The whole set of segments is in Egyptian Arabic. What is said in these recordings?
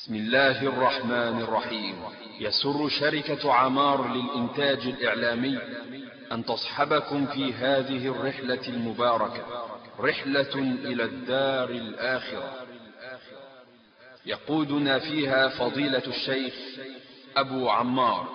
بسم الله الرحمن الرحيم يسر شركة عمار للإنتاج الإعلامي أن تصحبكم في هذه الرحلة المباركة رحلة إلى الدار الآخرة يقودنا فيها فضيلة الشيخ أبو عمار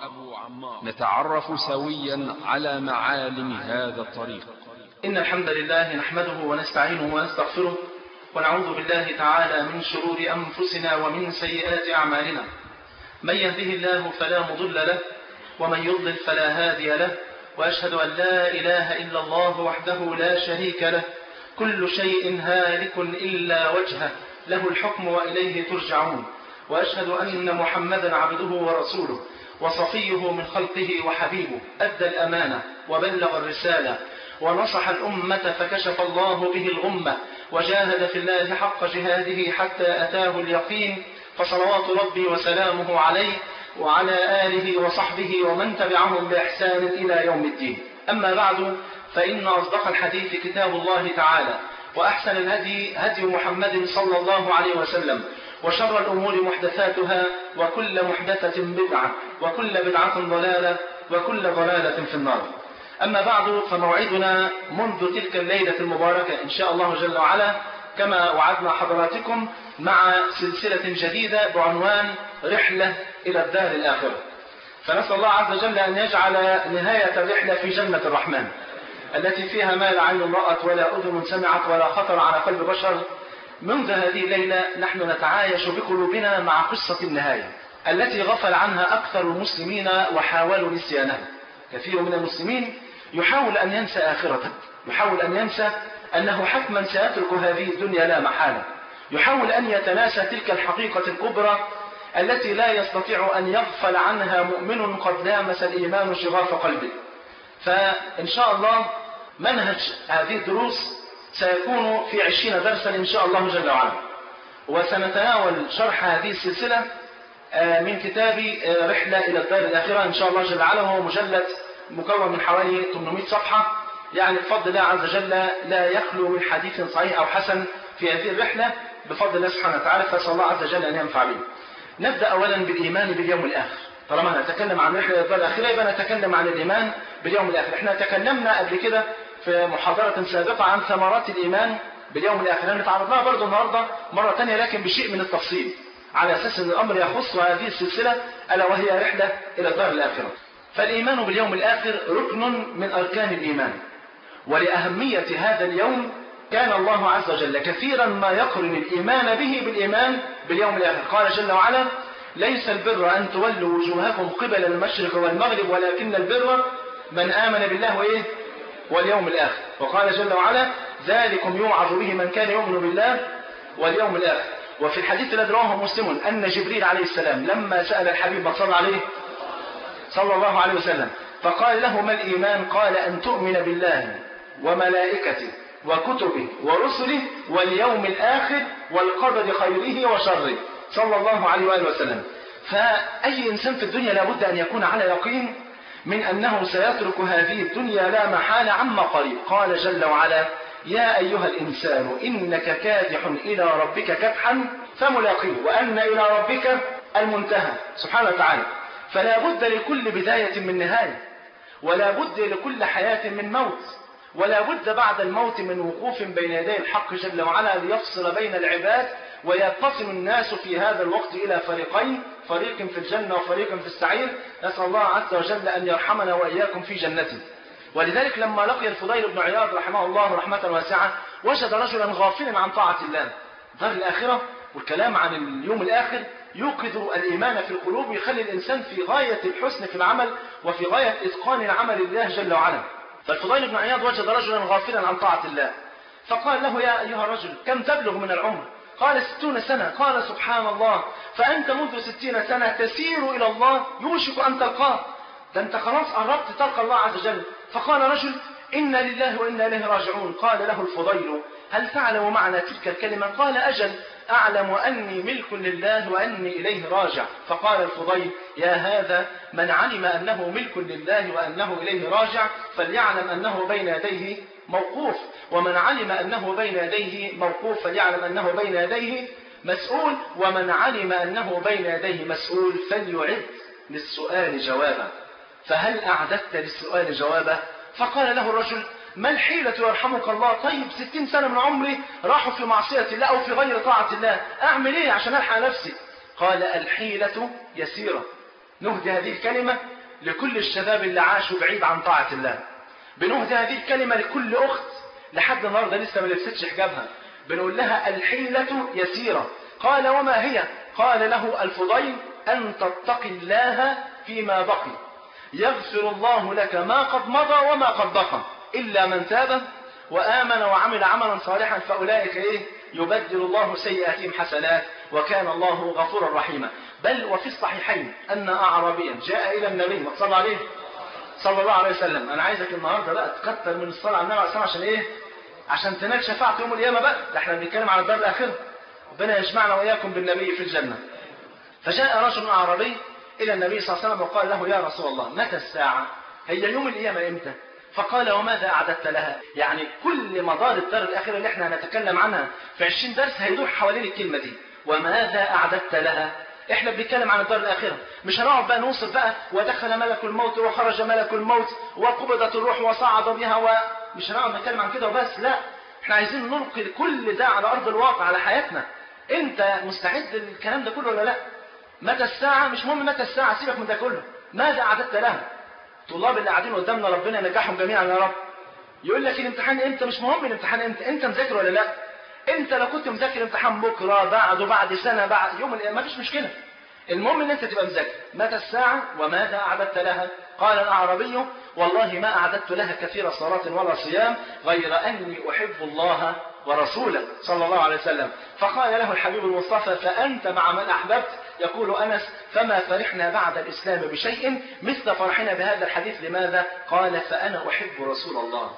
نتعرف سويا على معالم هذا الطريق إن الحمد لله نحمده ونستعينه ونستغفره ونعوذ بالله تعالى من شرور أنفسنا ومن سيئات أعمالنا من يهده الله فلا مضل له ومن يضلل فلا هادي له وأشهد أن لا إله إلا الله وحده لا شريك له كل شيء هالك إلا وجهه له الحكم وإليه ترجعون وأشهد أن محمدا عبده ورسوله وصفيه من خلقه وحبيبه أدى الأمانة وبلغ الرسالة ونصح الأمة فكشف الله به الغمة وجاهد في الله حق جهاده حتى أتاه اليقين فصلوات ربي وسلامه عليه وعلى آله وصحبه ومن تبعهم بإحسان إلى يوم الدين أما بعد فإن أصدق الحديث كتاب الله تعالى وأحسن الهدي هدي محمد صلى الله عليه وسلم وشر الأمور محدثاتها وكل محدثة بدعة وكل بدعة ضلالة وكل ضلالة في النار أما بعد فموعدنا منذ تلك الليلة المباركة إن شاء الله جل وعلا كما وعدنا حضراتكم مع سلسلة جديدة بعنوان رحلة إلى الدار الآخرة فنسأل الله عز وجل أن يجعل نهاية الرحلة في جنة الرحمن التي فيها ما لا عين رأت ولا أذن سمعت ولا خطر على قلب بشر منذ هذه الليلة نحن نتعايش بقلوبنا مع قصة النهاية التي غفل عنها أكثر المسلمين وحاولوا نسيانها كثير من المسلمين يحاول أن ينسى آخرته يحاول أن ينسى أنه حتما سيترك هذه الدنيا لا محالة يحاول أن يتناسى تلك الحقيقة الكبرى التي لا يستطيع أن يغفل عنها مؤمن قد لامس الإيمان شغاف قلبه فإن شاء الله منهج هذه الدروس سيكون في عشرين درسا إن شاء الله جل وعلا وسنتناول شرح هذه السلسلة من كتاب رحلة إلى الدار الآخرة إن شاء الله جل وعلا وهو مجلد مكون من حوالي 800 صفحة يعني بفضل الله عز وجل لا يخلو من حديث صحيح أو حسن في هذه الرحلة بفضل الله سبحانه وتعالى فأسأل الله عز وجل أن ينفع به نبدأ أولا بالإيمان باليوم الآخر طالما نتكلم عن رحلة الدار الآخرة يبقى نتكلم عن الإيمان باليوم الآخر احنا تكلمنا قبل كده في محاضرة سابقة عن ثمرات الإيمان باليوم الآخر نتعرض لها برضه النهاردة مرة ثانية لكن بشيء من التفصيل على أساس أن الأمر يخص هذه السلسلة ألا وهي رحلة إلى الدار الآخرة فالإيمان باليوم الآخر ركن من أركان الإيمان ولأهمية هذا اليوم كان الله عز وجل كثيرا ما يقرن الإيمان به بالإيمان باليوم الآخر قال جل وعلا ليس البر أن تولوا وجوهكم قبل المشرق والمغرب ولكن البر من آمن بالله وإيه واليوم الآخر وقال جل وعلا ذلكم يوعظ به من كان يؤمن بالله واليوم الآخر وفي الحديث الذي رواه مسلم أن جبريل عليه السلام لما سأل الحبيب صلى عليه صلى الله عليه وسلم فقال له ما الإيمان قال أن تؤمن بالله وملائكته وكتبه ورسله واليوم الآخر والقدر خيره وشره صلى الله عليه وآله وسلم فأي إنسان في الدنيا لابد أن يكون على يقين من أنه سيترك هذه الدنيا لا محالة عما قريب قال جل وعلا يا أيها الإنسان إنك كادح إلى ربك كدحا فملاقيه وأن إلى ربك المنتهى سبحانه وتعالى فلا بد لكل بداية من نهاية ولا بد لكل حياة من موت ولا بد بعد الموت من وقوف بين يدي الحق جل وعلا ليفصل بين العباد وينقسم الناس في هذا الوقت إلى فريقين فريق في الجنة وفريق في السعير نسأل الله عز وجل أن يرحمنا وإياكم في جنته ولذلك لما لقي الفضيل بن عياض رحمه الله رحمة واسعة وجد رجلا غافلا عن طاعة الله دار الآخرة والكلام عن اليوم الآخر يوقظ الإيمان في القلوب ويخلي الإنسان في غاية الحسن في العمل وفي غاية إتقان العمل لله جل وعلا فالفضيل بن عياض وجد رجلا غافلا عن طاعة الله فقال له يا أيها الرجل كم تبلغ من العمر قال ستون سنة قال سبحان الله فأنت منذ ستين سنة تسير إلى الله يوشك أن تلقاه ده أنت خلاص قربت تلقى الله عز وجل فقال رجل إنا لله وإنا إليه راجعون قال له الفضيل هل تعلم معنى تلك الكلمة قال أجل أعلم أني ملك لله وأني إليه راجع فقال الفضيل يا هذا من علم أنه ملك لله وأنه إليه راجع فليعلم أنه بين يديه موقوف ومن علم أنه بين يديه موقوف فليعلم أنه بين يديه مسؤول ومن علم أنه بين يديه مسؤول فليعد للسؤال جوابا فهل أعددت للسؤال جوابا فقال له الرجل ما الحيلة يرحمك الله طيب ستين سنة من عمري راحوا في معصية الله أو في غير طاعة الله أعمل إيه عشان ألحق نفسي قال الحيلة يسيرة نهدي هذه الكلمة لكل الشباب اللي عاشوا بعيد عن طاعة الله بنهدي هذه الكلمة لكل أخت لحد النهاردة لسه ما لبستش حجابها بنقول لها الحيلة يسيرة قال وما هي قال له الفضيل أن تتقي الله فيما بقي يغفر الله لك ما قد مضى وما قد بقى إلا من تاب وآمن وعمل عملا صالحا فأولئك إيه يبدل الله سيئاتهم حسنات وكان الله غفورا رحيما بل وفي الصحيحين أن أعرابيا جاء إلى النبي صلى عليه صلى الله عليه وسلم أنا عايزك النهاردة بقى تكتر من الصلاة على النبي عليه الصلاة عشان إيه عشان تنال شفاعة يوم القيامة بقى ده احنا بنتكلم على الدار الآخرة ربنا يجمعنا وإياكم بالنبي في الجنة فجاء رجل أعرابي إلى النبي صلى الله عليه وسلم وقال له يا رسول الله متى الساعة هي يوم القيامة إمتى فقال وماذا أعددت لها يعني كل مدار الدار الآخرة اللي احنا هنتكلم عنها في 20 درس هيدور حوالين الكلمة دي وماذا أعددت لها احنا بنتكلم عن الدار الآخرة مش هنقعد بقى نوصف بقى ودخل ملك الموت وخرج ملك الموت وقبضت الروح وصعد بها ومش هنقعد نتكلم عن كده وبس لا احنا عايزين نلقي كل ده على أرض الواقع على حياتنا انت مستعد للكلام ده كله ولا لا متى الساعة مش مهم متى الساعة سيبك من ده كله ماذا أعددت لها الطلاب اللي قاعدين قدامنا ربنا ينجحهم جميعا يا رب يقول لك الامتحان امتى مش مهم الامتحان امتى انت مذاكر ولا لا انت لو كنت مذاكر امتحان بكره بعده بعد سنه بعد يوم ما فيش مشكله المهم ان انت تبقى مذاكر متى الساعه وماذا اعددت لها قال الاعرابي والله ما اعددت لها كثير صلاه ولا صيام غير اني احب الله ورسوله صلى الله عليه وسلم فقال له الحبيب المصطفى فانت مع من احببت يقول أنس فما فرحنا بعد الإسلام بشيء مثل فرحنا بهذا الحديث لماذا قال فأنا أحب رسول الله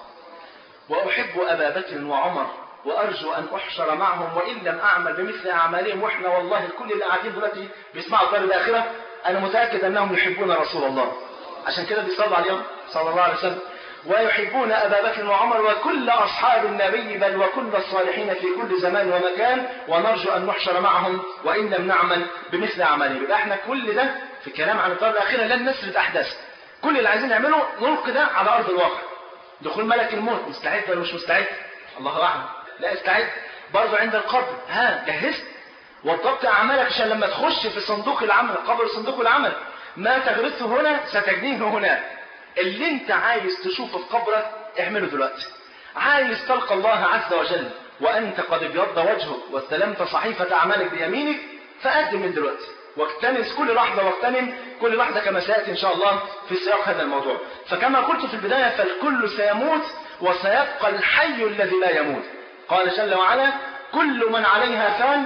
وأحب أبا بكر وعمر وأرجو أن أحشر معهم وإن لم أعمل بمثل أعمالهم وإحنا والله الكل اللي قاعدين دلوقتي بيسمعوا الدار الآخرة أنا متأكد أنهم يحبون رسول الله عشان كده بيصلوا عليهم صلى الله عليه وسلم ويحبون أبا بكر وعمر وكل أصحاب النبي بل وكل الصالحين في كل زمان ومكان ونرجو أن نحشر معهم وإن لم نعمل بمثل أعمالهم يبقى احنا كل ده في الكلام عن الدار الأخيرة لن نسرد أحداث كل اللي عايزين نعمله نلقي ده على أرض الواقع دخول ملك الموت مستعد ولا مش مستعد الله أعلم لا استعد برضه عند القبر ها جهزت وضبط أعمالك عشان لما تخش في صندوق العمل قبر صندوق العمل ما تغرسه هنا ستجنيه هناك اللي انت عايز تشوفه في قبرك اعمله دلوقتي عايز تلقى الله عز وجل وانت قد ابيض وجهك واستلمت صحيفة اعمالك بيمينك فقدم من دلوقتي واكتنس كل لحظة واغتنم كل لحظة كما سيأتي إن شاء الله في سياق هذا الموضوع فكما قلت في البداية فالكل سيموت وسيبقى الحي الذي لا يموت قال جل وعلا كل من عليها فان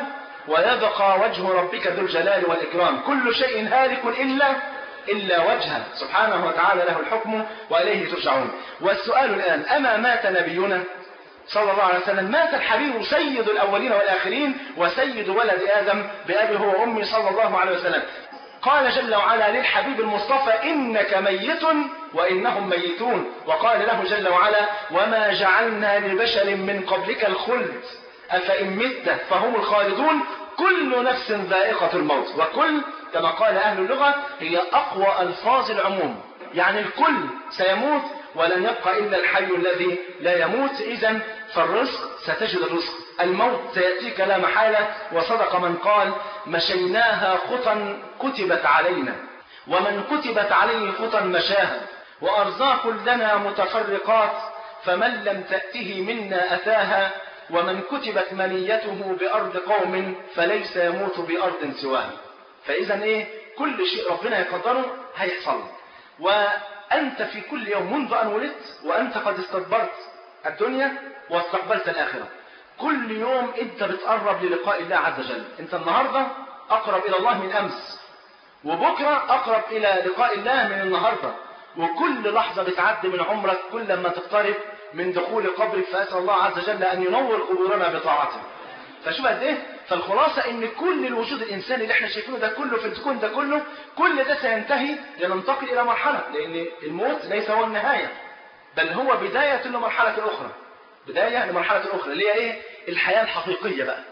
ويبقى وجه ربك ذو الجلال والإكرام كل شيء هالك إلا إلا وجهه سبحانه وتعالى له الحكم وإليه ترجعون والسؤال الآن أما مات نبينا صلى الله عليه وسلم مات الحبيب سيد الأولين والآخرين وسيد ولد آدم بأبي هو وأمي صلى الله عليه وسلم قال جل وعلا للحبيب المصطفى إنك ميت وإنهم ميتون وقال له جل وعلا وما جعلنا لبشر من قبلك الخلد أفإن مت فهم الخالدون كل نفس ذائقة الموت وكل كما قال أهل اللغة هي أقوى ألفاظ العموم يعني الكل سيموت ولن يبقى إلا الحي الذي لا يموت إذا فالرزق ستجد الرزق الموت سيأتيك لا محالة وصدق من قال مشيناها خطا كتبت علينا ومن كتبت عليه خطا مشاها وأرزاق لنا متفرقات فمن لم تأته منا أتاها ومن كتبت منيته بأرض قوم فليس يموت بأرض سواها فإذا إيه كل شيء ربنا يقدره هيحصل وأنت في كل يوم منذ أن ولدت وأنت قد استدبرت الدنيا واستقبلت الآخرة كل يوم أنت بتقرب للقاء الله عز وجل أنت النهاردة أقرب إلى الله من أمس وبكرة أقرب إلى لقاء الله من النهاردة وكل لحظة بتعدي من عمرك كل ما تقترب من دخول قبرك فأسأل الله عز وجل أن ينور قبورنا بطاعته فشوف قد ايه فالخلاصة ان كل الوجود الانساني اللي احنا شايفينه ده كله في الكون ده كله كل ده سينتهي لننتقل الى مرحلة لان الموت ليس هو النهاية بل هو بداية لمرحلة اخرى بداية لمرحلة اخرى اللي هي ايه الحياة الحقيقية بقى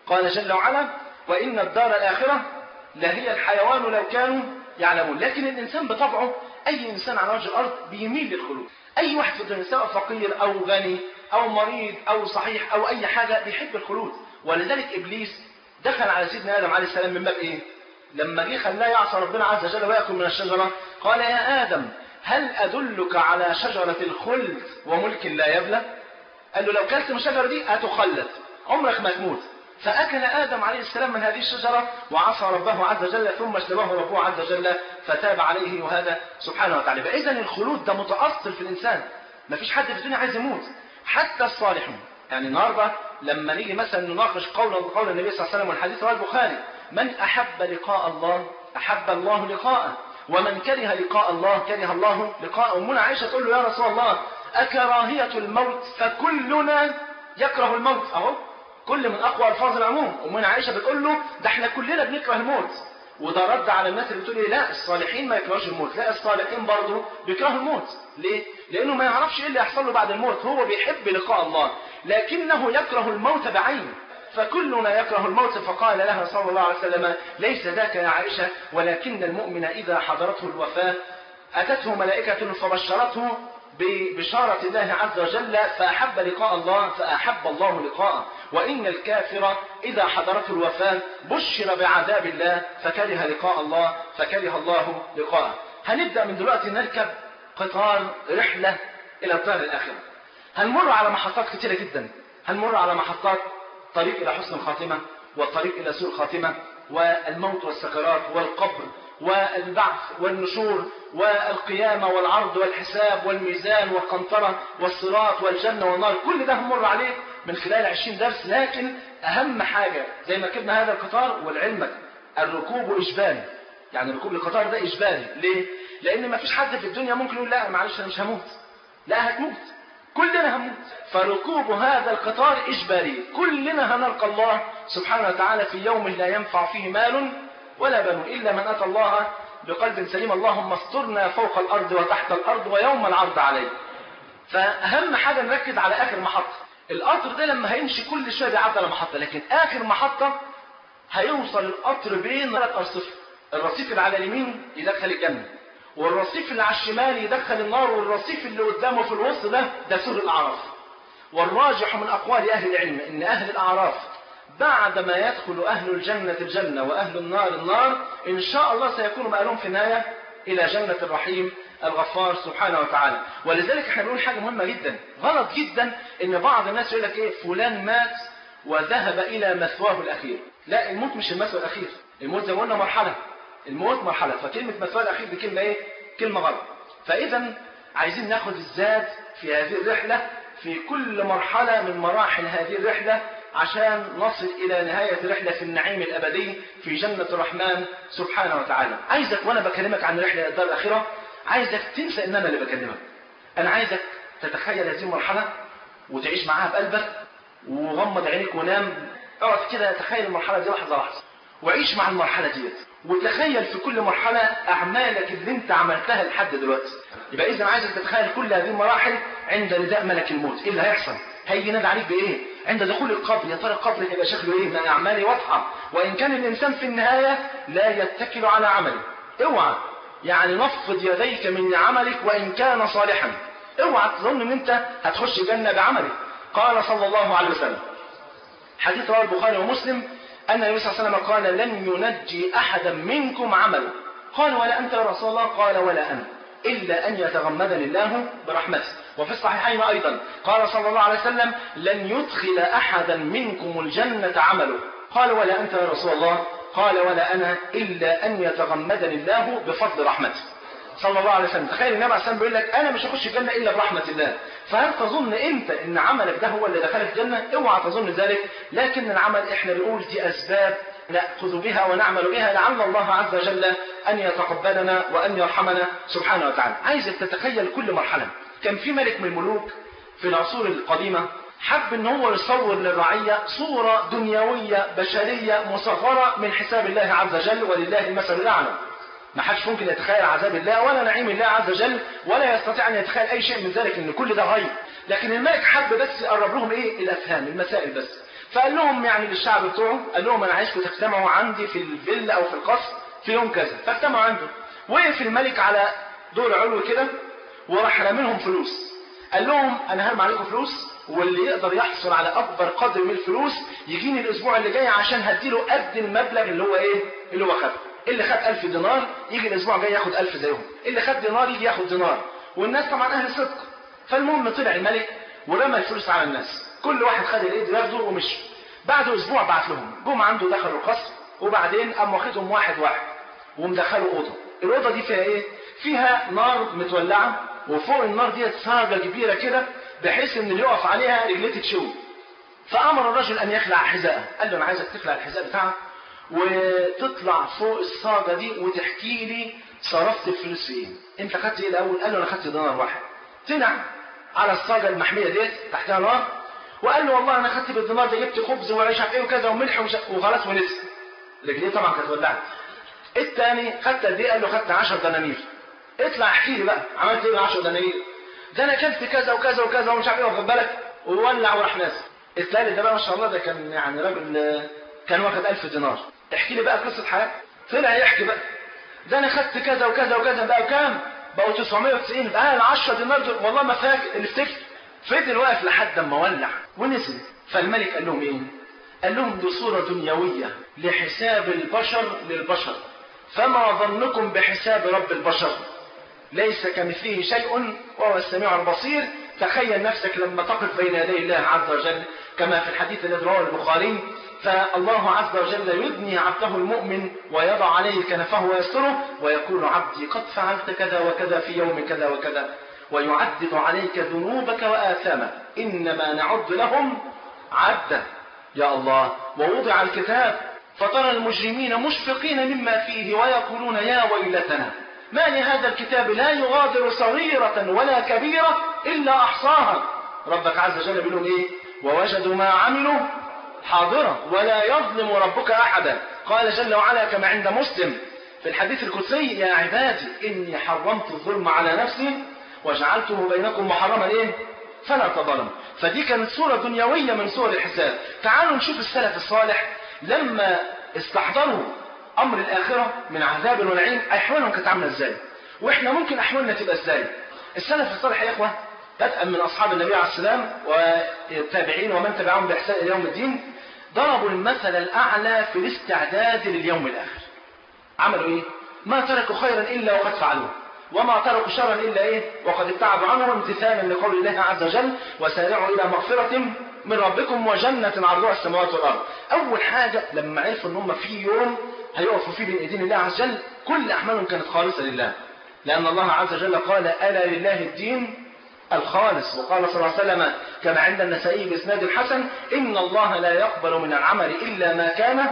قال جل وعلا وإن الدار الآخرة لهي الحيوان لو كانوا يعلمون لكن الإنسان بطبعه أي إنسان على وجه الأرض بيميل للخلود أي واحد في الدنيا سواء فقير أو غني أو مريض أو صحيح أو أي حاجة بيحب الخلود ولذلك إبليس دخل على سيدنا آدم عليه السلام من باب إيه؟ لما جه خلاه يعصى ربنا عز وجل ويأكل من الشجرة قال يا آدم هل أدلك على شجرة الخلد وملك لا يبلى؟ قال له لو كلت من الشجرة دي هتخلد عمرك ما تموت فأكل آدم عليه السلام من هذه الشجرة وعصى ربه عز وجل ثم اجتباه ربه عز وجل فتاب عليه وهذا سبحانه وتعالى فإذا الخلود ده متأصل في الإنسان ما فيش حد في الدنيا عايز يموت حتى الصالحون يعني النهارده لما نيجي مثلا نناقش قول قول النبي صلى الله عليه وسلم والحديث رواه البخاري من أحب لقاء الله أحب الله لقاءه ومن كره لقاء الله كره الله لقاءه أمنا عائشة تقول له يا رسول الله أكراهية الموت فكلنا يكره الموت أهو كل من أقوى ألفاظ العموم أمنا عائشة بتقول له ده احنا كلنا بنكره الموت وده رد على الناس اللي بتقول ايه لا الصالحين ما يكرهوش الموت لا الصالحين برضه بيكرهوا الموت ليه لانه ما يعرفش ايه اللي يحصل له بعد الموت هو بيحب لقاء الله لكنه يكره الموت بعينه فكلنا يكره الموت فقال لها صلى الله عليه وسلم ليس ذاك يا عائشة ولكن المؤمن إذا حضرته الوفاة أتته ملائكة فبشرته ببشارة الله عز وجل فأحب لقاء الله فأحب الله لقاءه وإن الكافر إذا حضرته الوفاة بشر بعذاب الله فكره لقاء الله فكره الله لقاءه هنبدأ من دلوقتي نركب قطار رحلة إلى الدار الآخرة هنمر على محطات كثيرة جدا هنمر على محطات طريق إلى حسن الخاتمة والطريق إلى سوء الخاتمة والموت والسكرات والقبر والبعث والنشور والقيامة والعرض والحساب والميزان والقنطرة والصراط والجنة والنار كل ده هنمر عليه من خلال عشرين درس لكن أهم حاجة زي ما ركبنا هذا القطار والعلمك الركوب إجباري يعني ركوب القطار ده إجباري ليه؟ لأن ما فيش حد في الدنيا ممكن يقول لا معلش أنا مش هموت لا هتموت كلنا هموت فركوب هذا القطار إجباري كلنا هنلقى الله سبحانه وتعالى في يوم لا ينفع فيه مال ولا بنون إلا من أتى الله بقلب سليم اللهم استرنا فوق الأرض وتحت الأرض ويوم العرض عليه فأهم حاجة نركز على آخر محطة القطر ده لما هيمشي كل شوية بيعدي على محطة لكن آخر محطة هيوصل القطر بين ثلاث أرصفة الرصيف اللي على اليمين يدخل الجنة والرصيف اللي على الشمال يدخل النار والرصيف اللي قدامه في الوسط ده ده سور الأعراف والراجح من أقوال أهل العلم إن أهل الأعراف بعدما يدخل أهل الجنة الجنة وأهل النار النار إن شاء الله سيكون مآلون في النهاية إلى جنة الرحيم الغفار سبحانه وتعالى ولذلك احنا بنقول حاجة مهمة جدا غلط جدا إن بعض الناس يقول لك إيه فلان مات وذهب إلى مثواه الأخير لا الموت مش المثوى الأخير الموت زي ما قلنا مرحلة الموت مرحلة فكلمة مثواه الأخير دي كلمة إيه كلمة غلط فإذا عايزين ناخد الزاد في هذه الرحلة في كل مرحلة من مراحل هذه الرحلة عشان نصل إلى نهاية الرحلة في النعيم الأبدي في جنة الرحمن سبحانه وتعالى عايزك وأنا بكلمك عن رحلة الدار الآخرة عايزك تنسى إن أنا اللي بكلمك أنا عايزك تتخيل هذه المرحلة وتعيش معاها بقلبك وغمض عينيك ونام اقعد كده تخيل المرحلة دي لحظة لحظة وعيش مع المرحلة ديت وتخيل في كل مرحلة أعمالك اللي أنت عملتها لحد دلوقتي يبقى إذا عايزك تتخيل كل هذه المراحل عند نداء ملك الموت إيه اللي هيحصل؟ هيجي ينادي عليك بإيه؟ عند دخول القبر يا ترى القبر هيبقى شكله إيه؟ ما أعمالي واضحة وإن كان الإنسان في النهاية لا يتكل على عمله اوعى يعني نفض يديك من عملك وإن كان صالحا اوعى تظن ان انت هتخش جنة بعملك قال صلى الله عليه وسلم حديث رواه البخاري ومسلم أن النبي صلى الله عليه وسلم قال لن ينجي أحدا منكم عمله قال ولا أنت يا رسول الله قال ولا أنا إلا أن يتغمدني الله برحمته وفي الصحيحين أيضا قال صلى الله عليه وسلم لن يدخل أحدا منكم الجنة عمله قال ولا أنت يا رسول الله قال ولا أنا إلا أن يتغمدني الله بفضل رحمته صلى الله عليه وسلم تخيل النبي عليه الصلاه بيقول لك انا مش هخش الجنه الا برحمه الله فهل تظن انت ان عملك ده هو اللي دخلك الجنه اوعى تظن ذلك لكن العمل احنا بنقول دي اسباب ناخذ بها ونعمل بها لعل الله عز وجل ان يتقبلنا وان يرحمنا سبحانه وتعالى عايزك تتخيل كل مرحله كان في ملك من الملوك في العصور القديمه حب ان هو يصور للرعيه صوره دنيويه بشريه مصغره من حساب الله عز وجل ولله المثل الاعلى ما حدش ممكن يتخيل عذاب الله ولا نعيم الله عز وجل ولا يستطيع ان يتخيل اي شيء من ذلك ان كل ده غيب لكن الملك حب بس يقرب لهم ايه الافهام المسائل بس فقال لهم يعني للشعب بتوعه قال لهم انا عايزكم تجتمعوا عندي في الفيلا او في القصر في يوم كذا فاجتمعوا عنده وقف الملك على دور علوي كده وراح راملهم فلوس قال لهم انا هرمي عليكم فلوس واللي يقدر يحصل على اكبر قدر من الفلوس يجيني الاسبوع اللي جاي عشان هديله قد المبلغ اللي هو ايه اللي هو خده اللي خد 1000 دينار يجي الاسبوع الجاي ياخد 1000 زيهم اللي خد دينار يجي ياخد دينار والناس طبعا اهل صدق فالمهم طلع الملك ورمى الفلوس على الناس كل واحد خد الايد ياخده ومشي بعد اسبوع بعت لهم جم عنده دخلوا القصر وبعدين قام واخدهم واحد واحد ومدخله اوضه الاوضه دي فيها ايه فيها نار متولعه وفوق النار دي صاجه كبيره كده بحيث ان اللي يقف عليها رجليه تتشوي فامر الرجل ان يخلع حذاءه قال له انا عايزك تخلع الحذاء بتاعك وتطلع فوق الصاجه دي وتحكي لي صرفت الفلوس في ايه انت خدت ايه الاول قال له انا خدت دينار واحد طلع على الصاجه المحميه ديت تحتها نار وقال له والله انا خدت بالدينار ده جبت خبز وعيش عارف ايه وكذا وملح وش... وخلاص ونسي رجليه طبعا كانت ولعت الثاني خدت قد ايه قال له خدت 10 دنانير اطلع احكي لي بقى عملت ايه 10 دنانير ده انا اكلت كذا وكذا وكذا ومش عارف ايه واخد بالك وولع وراح نازل الثالث ده بقى ما شاء الله ده كان يعني راجل كان واخد 1000 دينار احكي لي بقى قصه حياته طلع يحكي بقى ده انا خدت كذا وكذا وكذا بقى كام بقوا 990 بقى ال 10 دينار دول والله ما فاكر اللي افتكر فضل واقف لحد اما ولع ونزل فالملك قال لهم ايه قال لهم دي صوره دنيويه لحساب البشر للبشر فما ظنكم بحساب رب البشر ليس كمثله شيء وهو السميع البصير تخيل نفسك لما تقف بين يدي الله عز وجل كما في الحديث الذي رواه البخاري فالله عز وجل يدني عبده المؤمن ويضع عليه كنفه ويستره ويقول عبدي قد فعلت كذا وكذا في يوم كذا وكذا ويعدد عليك ذنوبك وآثامك إنما نعد لهم عدا يا الله ووضع الكتاب فترى المجرمين مشفقين مما فيه ويقولون يا ويلتنا ما لهذا الكتاب لا يغادر صغيرة ولا كبيرة إلا أحصاها ربك عز وجل بيقول إيه ووجدوا ما عملوا حاضرة ولا يظلم ربك أحدا قال جل وعلا كما عند مسلم في الحديث القدسي يا عبادي إني حرمت الظلم على نفسي وجعلته بينكم محرما إيه فلا تظلم فدي كانت صورة دنيوية من صور الحساب تعالوا نشوف السلف الصالح لما استحضروا امر الاخره من عذاب ونعيم احوالهم كانت عامله ازاي واحنا ممكن احوالنا تبقى ازاي السلف الصالح يا اخوه بدءا من اصحاب النبي عليه السلام والتابعين ومن تبعهم باحسان الى يوم الدين ضربوا المثل الاعلى في الاستعداد لليوم الاخر عملوا ايه ما تركوا خيرا الا وقد فعلوه وما تركوا شرا الا ايه وقد ابتعدوا عنه امتثالا لقول الله عز وجل وسارعوا الى مغفره من ربكم وجنة عرضها السماوات والأرض أول حاجة لما عرفوا إن هم في يوم هيقفوا فيه بين ايدين الله عز وجل كل اعمالهم كانت خالصه لله لان الله عز وجل قال الا لله الدين الخالص وقال صلى الله عليه وسلم كما عند النسائي باسناد حسن ان الله لا يقبل من العمل الا ما كان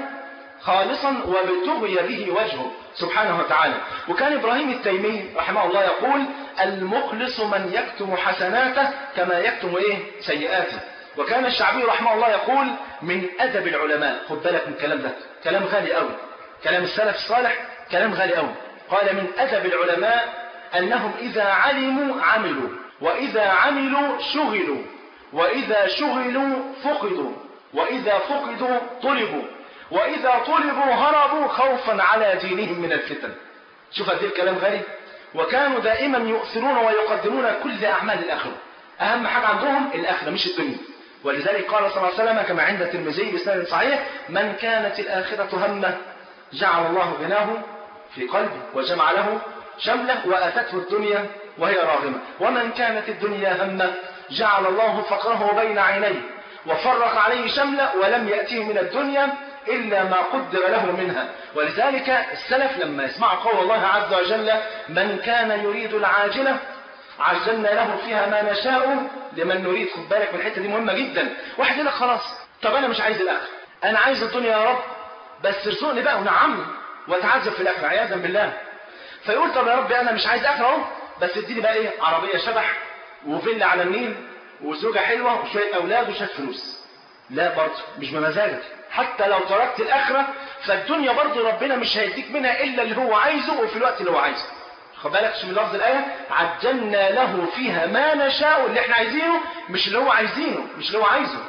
خالصا وابتغي به وجهه سبحانه وتعالى وكان ابراهيم التيمي رحمه الله يقول المخلص من يكتم حسناته كما يكتم ايه سيئاته وكان الشعبي رحمه الله يقول من ادب العلماء خد بالك من الكلام ده كلام غالي قوي كلام السلف الصالح كلام غالي قوي قال من أدب العلماء أنهم إذا علموا عملوا وإذا عملوا شغلوا وإذا شغلوا فقدوا وإذا فقدوا طلبوا وإذا طلبوا هربوا خوفا على دينهم من الفتن شوف هذه الكلام غالي وكانوا دائما يؤثرون ويقدمون كل أعمال الآخرة أهم حاجة عندهم الآخرة مش الدنيا ولذلك قال صلى الله عليه وسلم كما عند الترمذي بسند صحيح من كانت الآخرة همه جعل الله غناه في قلبه وجمع له شمله واتته الدنيا وهي راغمه ومن كانت الدنيا همه جعل الله فقره بين عينيه وفرق عليه شمله ولم ياته من الدنيا الا ما قدر له منها ولذلك السلف لما يسمعوا قول الله عز وجل من كان يريد العاجله عجلنا له فيها ما نشاء لمن نريد خد بالك من الحته دي مهمه جدا واحد يقول لك خلاص طب انا مش عايز الاخر انا عايز الدنيا يا رب بس ارزقني بقى ونعمني واتعذب في الاخره عياذا بالله فيقول طب يا رب انا مش عايز اخره اهو بس اديني بقى ايه عربيه شبح وفيلا على النيل وزوجه حلوه وشويه اولاد وشويه فلوس لا برضه مش بمزاجك حتى لو تركت الاخره فالدنيا برضه ربنا مش هيديك منها الا اللي هو عايزه وفي الوقت اللي هو عايزه خد بالك من لفظ الايه عجلنا له فيها ما نشاء اللي احنا عايزينه مش اللي هو عايزينه مش اللي هو عايزه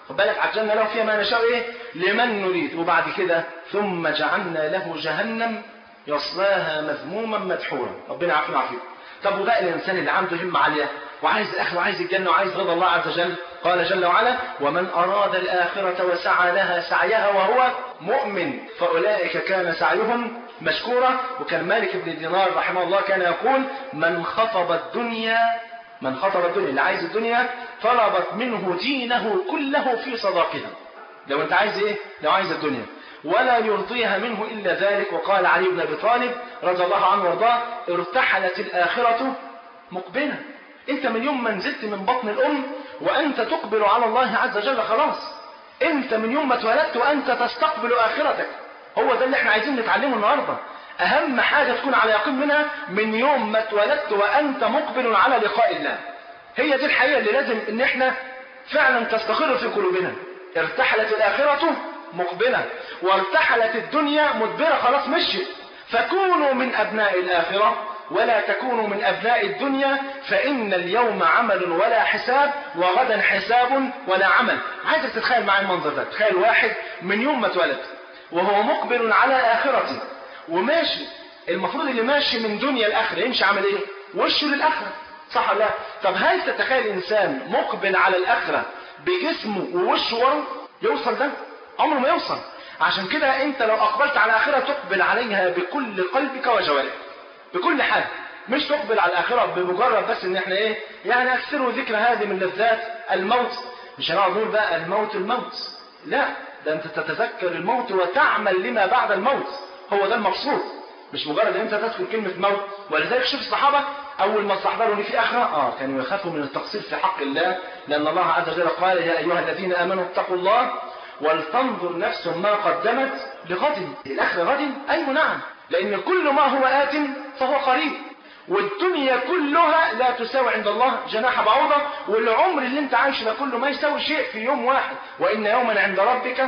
خد بالك على الجنة له فيها ما نشاء إيه لمن نريد وبعد كده ثم جعلنا له جهنم يصلاها مذموما مدحورا ربنا يعافينا ويعافيكم طب وبقى الإنسان اللي عنده همة عالية وعايز الآخرة وعايز الجنة وعايز رضا الله عز وجل قال جل وعلا ومن أراد الآخرة وسعى لها سعيها وهو مؤمن فأولئك كان سعيهم مشكورا وكان مالك بن دينار رحمه الله كان يقول من خطب الدنيا من خطب الدنيا اللي عايز الدنيا طلبت منه دينه كله في صداقها لو انت عايز ايه لو عايز الدنيا ولا يرضيها منه إلا ذلك وقال علي بن أبي طالب رضي الله عنه وارضاه ارتحلت الآخرة مقبلة انت من يوم ما نزلت من بطن الأم وأنت تقبل على الله عز وجل خلاص انت من يوم ما اتولدت وأنت تستقبل آخرتك هو ده اللي احنا عايزين نتعلمه النهاردة أهم حاجة تكون على يقين منها من يوم ما اتولدت وأنت مقبل على لقاء الله هي دي الحقيقة اللي لازم ان احنا فعلا تستقر في قلوبنا ارتحلت الآخرة مقبلة وارتحلت الدنيا مدبرة خلاص مشيت فكونوا من أبناء الآخرة ولا تكونوا من أبناء الدنيا فإن اليوم عمل ولا حساب وغدا حساب ولا عمل عايزك تتخيل معي المنظر ده تخيل واحد من يوم ما اتولد وهو مقبل على آخرته وماشي المفروض اللي ماشي من دنيا الآخرة يمشي عامل إيه وشه للآخرة صح ولا لا طب هل تتخيل إنسان مقبل على الآخرة بجسمه ووشه ورا يوصل ده عمره ما يوصل عشان كده انت لو اقبلت على الاخره تقبل عليها بكل قلبك وجوارحك بكل حاجه مش تقبل على الاخره بمجرد بس ان احنا ايه يعني اكثروا ذكر هذه من لذات الموت مش هنقعد نقول بقى الموت الموت لا ده انت تتذكر الموت وتعمل لما بعد الموت هو ده المقصود مش مجرد ان انت تذكر كلمه موت ولذلك شوف الصحابه اول ما استحضروا ان في اخره اه كانوا يخافوا من التقصير في حق الله لان الله عز وجل قال يا ايها الذين امنوا اتقوا الله ولتنظر نفس ما قدمت لغد الآخرة غد أيوة نعم لأن كل ما هو آت فهو قريب والدنيا كلها لا تساوي عند الله جناح بعوضة والعمر اللي انت عايشه ده كله ما يساوي شيء في يوم واحد وإن يوما عند ربك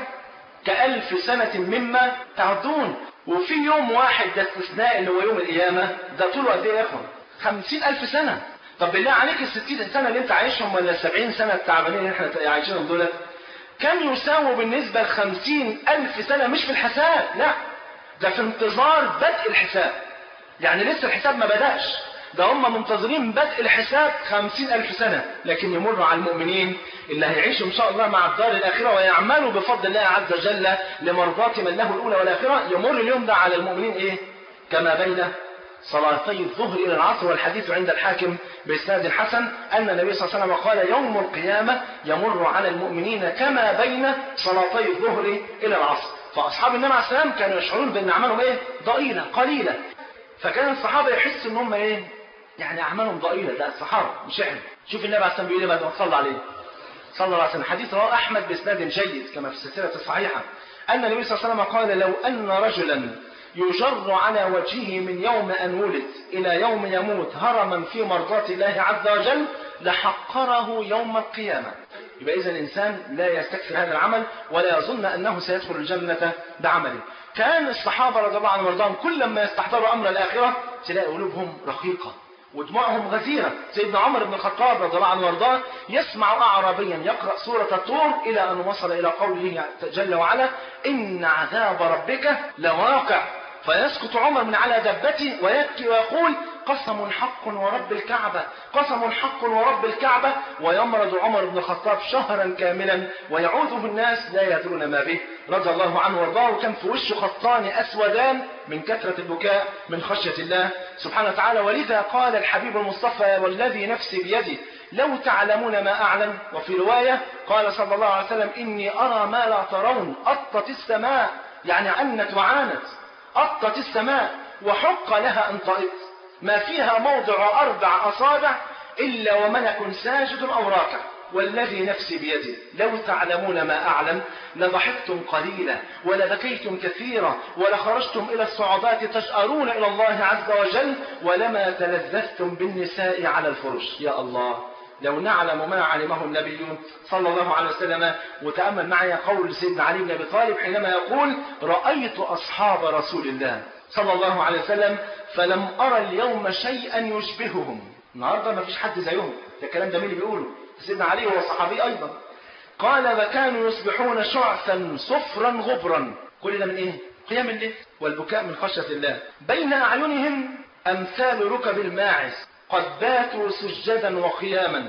كألف سنة مما تعدون وفي يوم واحد ده استثناء اللي هو يوم القيامة ده طوله قد ايه يا اخوان؟ خمسين ألف سنة طب بالله عليك الستين سنة اللي انت عايشهم ولا السبعين سنة التعبانين اللي احنا عايشينهم دولت كم يساوي بالنسبة لخمسين ألف سنة مش في الحساب لا ده في انتظار بدء الحساب يعني لسه الحساب ما بدأش ده هم منتظرين بدء الحساب خمسين ألف سنة لكن يمر على المؤمنين اللي هيعيشوا إن شاء الله مع الدار الآخرة ويعملوا بفضل الله عز وجل لمرضاة من له الأولى والآخرة يمر اليوم ده على المؤمنين إيه كما بين صلاتي الظهر إلى العصر والحديث عند الحاكم بإسناد حسن أن النبي صلى الله عليه وسلم قال يوم القيامة يمر على المؤمنين كما بين صلاتي الظهر إلى العصر فأصحاب النبي عليه السلام كانوا يشعرون بأن أعمالهم إيه ضئيلة قليلة فكان الصحابة يحسوا أن هم إيه يعني أعمالهم ضئيلة ده الصحابة مش إحنا شوف النبي عليه السلام بيقول إيه بعد ما صلى عليه صلى الله عليه وسلم حديث رواه أحمد بإسناد جيد كما في السلسلة الصحيحة أن النبي صلى الله عليه وسلم قال لو أن رجلا يجر على وجهه من يوم أن ولد إلى يوم يموت هرما في مرضاة الله عز وجل لحقره يوم القيامة يبقى إذا الإنسان لا يستكثر هذا العمل ولا يظن أنه سيدخل الجنة بعمله كان الصحابة رضي الله عنهم وارضاهم كل ما يستحضروا أمر الآخرة تلاقي قلوبهم رقيقة ودموعهم غزيرة سيدنا عمر بن الخطاب رضي الله عنه وارضاه يسمع أعرابيا يقرأ سورة الطور إلى أن وصل إلى قوله جل وعلا إن عذاب ربك لواقع فيسقط عمر من على دبته ويبكي ويقول قسم حق ورب الكعبة قسم حق ورب الكعبة ويمرض عمر بن الخطاب شهرا كاملا ويعوده الناس لا يدرون ما به رضي الله عنه وارضاه وكان في وشه خطان أسودان من كثرة البكاء من خشية الله سبحانه وتعالى ولذا قال الحبيب المصطفى والذي نفسي بيده لو تعلمون ما أعلم وفي رواية قال صلى الله عليه وسلم إني أرى ما لا ترون أطت السماء يعني عنت وعانت أطت السماء وحق لها أن طئت ما فيها موضع أربع أصابع إلا وملك ساجد أو راكع والذي نفسي بيده لو تعلمون ما أعلم لضحكتم قليلا ولبكيتم كثيرا ولخرجتم إلى الصعودات تجأرون إلى الله عز وجل ولما تلذذتم بالنساء على الفرش يا الله لو نعلم ما علمه النبي صلى الله عليه وسلم وتأمل معي قول سيدنا علي بن أبي طالب حينما يقول رأيت أصحاب رسول الله صلى الله عليه وسلم فلم أرى اليوم شيئا يشبههم النهارده ما فيش حد زيهم ده الكلام ده مين اللي بيقوله سيدنا علي هو صحابي أيضا قال وكانوا يصبحون شعثا صفرا غبرا كل ده من ايه قيام الليل والبكاء من خشية الله بين أعينهم أمثال ركب الماعز قد باتوا سجدا وقياما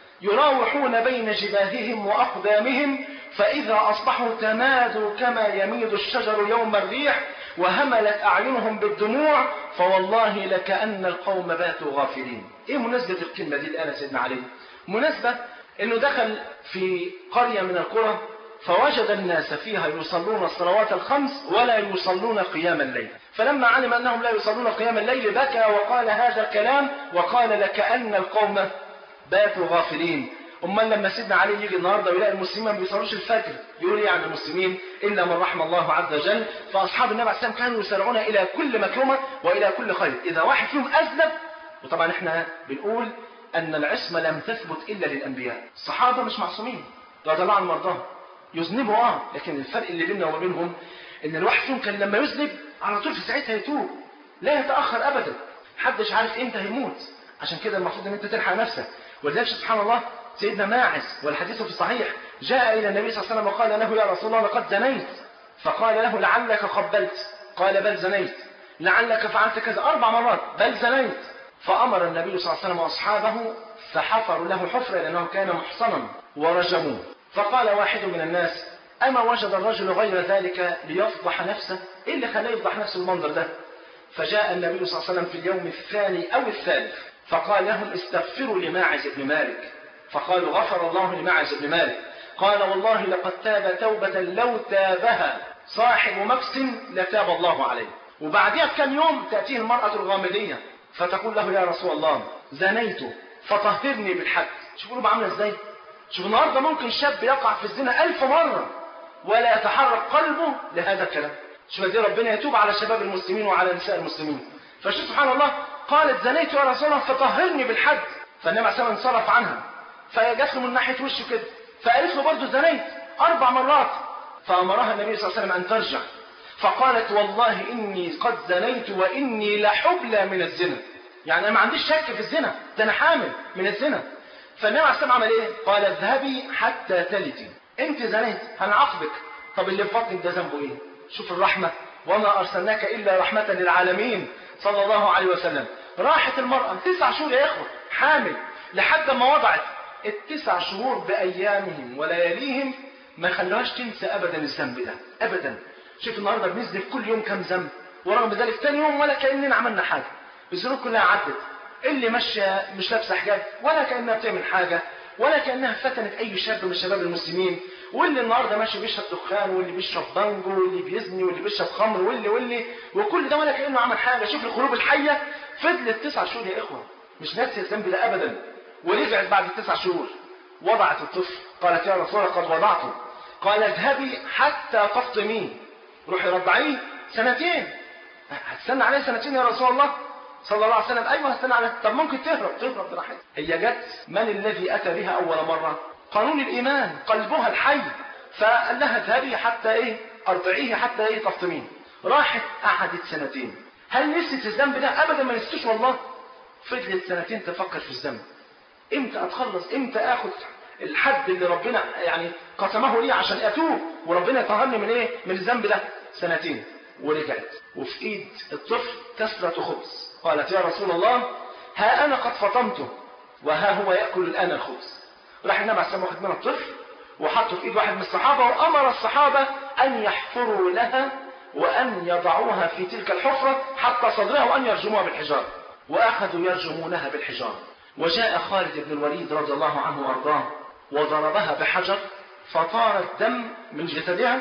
يراوحون بين جباههم وأقدامهم فإذا أصبحوا تمادوا كما يميد الشجر يوم الريح وهملت أعينهم بالدموع فوالله لكأن القوم باتوا غافلين إيه مناسبة الكلمة دي الآن سيدنا علي مناسبة أنه دخل في قرية من القرى فوجد الناس فيها يصلون الصلوات الخمس ولا يصلون قيام الليل فلما علم أنهم لا يصلون قيام الليل بكى وقال هذا الكلام وقال لكأن القوم باتوا غافلين امال لما سيدنا علي يجي النهارده ويلاقي المسلمين ما بيصلوش الفجر يقول ايه عن المسلمين الا من رحم الله عز وجل فاصحاب النبي عليه السلام كانوا يسارعون الى كل مكرمه والى كل خير اذا واحد فيهم اذنب وطبعا احنا بنقول ان العصمه لم تثبت الا للانبياء الصحابه مش معصومين رضي الله عن مرضاهم يذنبوا اه لكن الفرق اللي بيننا وما بينهم ان الواحد فيهم كان لما يذنب على طول في ساعتها يتوب لا يتاخر ابدا محدش عارف امتى هيموت عشان كده المفروض ان انت تلحق نفسك ولذلك سبحان الله سيدنا ماعز والحديث في الصحيح جاء إلى النبي صلى الله عليه وسلم وقال له يا رسول الله لقد زنيت فقال له لعلك قبلت قال بل زنيت لعلك فعلت كذا أربع مرات بل زنيت فأمر النبي صلى الله عليه وسلم وأصحابه فحفروا له حفرة لأنه كان محصنا ورجموه فقال واحد من الناس أما وجد الرجل غير ذلك ليفضح نفسه إيه اللي خلاه يفضح نفسه المنظر ده فجاء النبي صلى الله عليه وسلم في اليوم الثاني أو الثالث فقال لهم استغفروا لماعز بن مالك فقالوا غفر الله لماعز بن مالك قال والله لقد تاب توبة لو تابها صاحب مكس لتاب الله عليه وبعدها بكم يوم تأتيه المرأة الغامدية فتقول له يا رسول الله زنيت فطهرني بالحد شوفوا له عامله ازاي شوف النهارده ممكن شاب يقع في الزنا ألف مرة ولا يتحرك قلبه لهذا الكلام شوف دي ربنا يتوب على شباب المسلمين وعلى نساء المسلمين فشوف سبحان الله قالت زنيت يا رسول الله فطهرني بالحد فالنبي عليه الصلاه والسلام انصرف عنها فجت له من ناحيه وشه كده فقالت له برضه زنيت اربع مرات فامرها النبي صلى الله عليه وسلم ان ترجع فقالت والله اني قد زنيت واني لحبلى من الزنا يعني انا ما عنديش شك في الزنا ده انا حامل من الزنا فالنبي عليه الصلاه عمل ايه قال اذهبي حتى تلدي انت زنيت هنعاقبك طب اللي في بطنك ده ذنبه ايه شوف الرحمه وما ارسلناك الا رحمه للعالمين صلى الله عليه وسلم راحت المراه تسع شهور يا اخوه حامل لحد ما وضعت التسع شهور بايامهم ولياليهم ما خلوهاش تنسى ابدا الذنب ده ابدا شوف النهارده بنذنب كل يوم كام ذنب ورغم ذلك ثاني يوم ولا كاننا عملنا حاجه الذنوب كلها عدت اللي ماشيه مش لابسه حجاب ولا كانها بتعمل حاجه ولا كانها فتنت اي شاب من شباب المسلمين واللي النهارده ماشي بيشرب دخان واللي بيشرب بانجو واللي بيزني واللي بيشرب خمر واللي واللي وكل ده ولا كانه عمل حاجه شوف القلوب الحيه فضلت تسع شهور يا اخوه مش ناسيه الذنب ده ابدا ورجعت بعد التسع شهور وضعت الطفل قالت يا رسول الله قد وضعته قال اذهبي حتى تفطميه روحي رضعيه سنتين هتستنى عليه سنتين يا رسول الله صلى الله عليه وسلم ايوه هستنى عليه طب ممكن تهرب تهرب براحتك هي جت من الذي اتى بها اول مره قانون الايمان قلبها الحي فقال لها اذهبي حتى ايه ارضعيه حتى ايه تفطميه راحت قعدت سنتين هل نسيت الذنب ده ابدا ما نسيتوش والله فضلت سنتين تفكر في الذنب امتى اتخلص امتى اخد الحد اللي ربنا يعني قسمه لي عشان اتوب وربنا يطهرني من ايه من الذنب ده سنتين ورجعت وفي ايد الطفل كسرة خبز قالت يا رسول الله ها انا قد فطمته وها هو ياكل الان الخبز راح النبي عليه الصلاه واخد منها الطفل وحطه في ايد واحد من الصحابه وامر الصحابه ان يحفروا لها وان يضعوها في تلك الحفره حتى صدرها وان يرجموها بالحجاره واخذوا يرجمونها بالحجاره وجاء خالد بن الوليد رضي الله عنه وارضاه وضربها بحجر فطار الدم من جسدها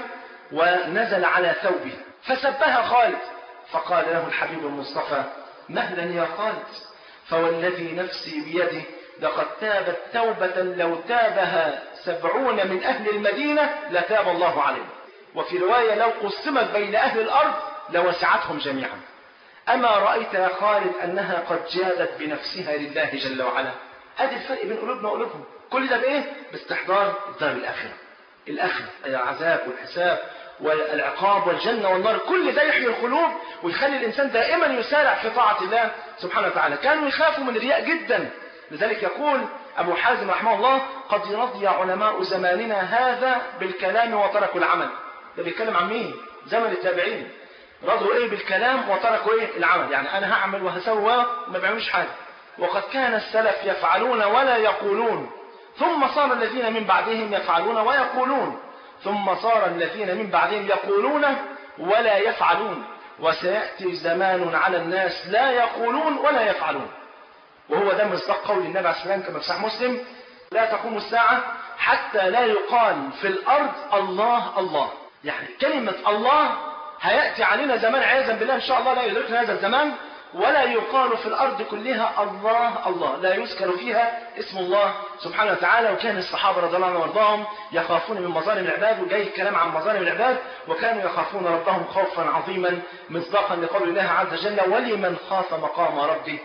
ونزل على ثوبه فسبها خالد فقال له الحبيب المصطفى مهلا يا خالد فوالذي نفسي بيده لقد تابت توبة لو تابها سبعون من أهل المدينة لتاب الله عليه وفي رواية لو قسمت بين أهل الأرض لوسعتهم جميعا أما رأيت يا خالد أنها قد جادت بنفسها لله جل وعلا أدي الفرق بين قلوبنا وقلوبهم كل ده بإيه؟ باستحضار الدار الآخرة الآخرة العذاب والحساب والعقاب والجنة والنار كل ده يحيي القلوب ويخلي الإنسان دائما يسارع في طاعة الله سبحانه وتعالى كانوا يخافوا من الرياء جدا لذلك يقول أبو حازم رحمه الله قد رضي علماء زماننا هذا بالكلام وتركوا العمل ده بيتكلم عن مين زمن التابعين رضوا ايه بالكلام وتركوا ايه العمل يعني انا هعمل وهسوى ما بيعملوش حاجه وقد كان السلف يفعلون ولا يقولون ثم صار الذين من بعدهم يفعلون ويقولون ثم صار الذين من بعدهم يقولون ولا يفعلون وسيأتي زمان على الناس لا يقولون ولا يفعلون وهو ده مصداق قول النبي عليه الصلاة والسلام كما في صحيح مسلم لا تقوم الساعة حتى لا يقال في الأرض الله الله يعني كلمة الله هيأتي علينا زمان عياذا بالله إن شاء الله لا يدركنا هذا الزمان ولا يقال في الأرض كلها الله الله لا يذكر فيها اسم الله سبحانه وتعالى وكان الصحابة رضي الله عنهم وارضاهم يخافون من مظالم العباد وجاي الكلام عن مظالم العباد وكانوا يخافون ربهم خوفا عظيما مصداقا لقول الله عز وجل ولمن خاف مقام ربه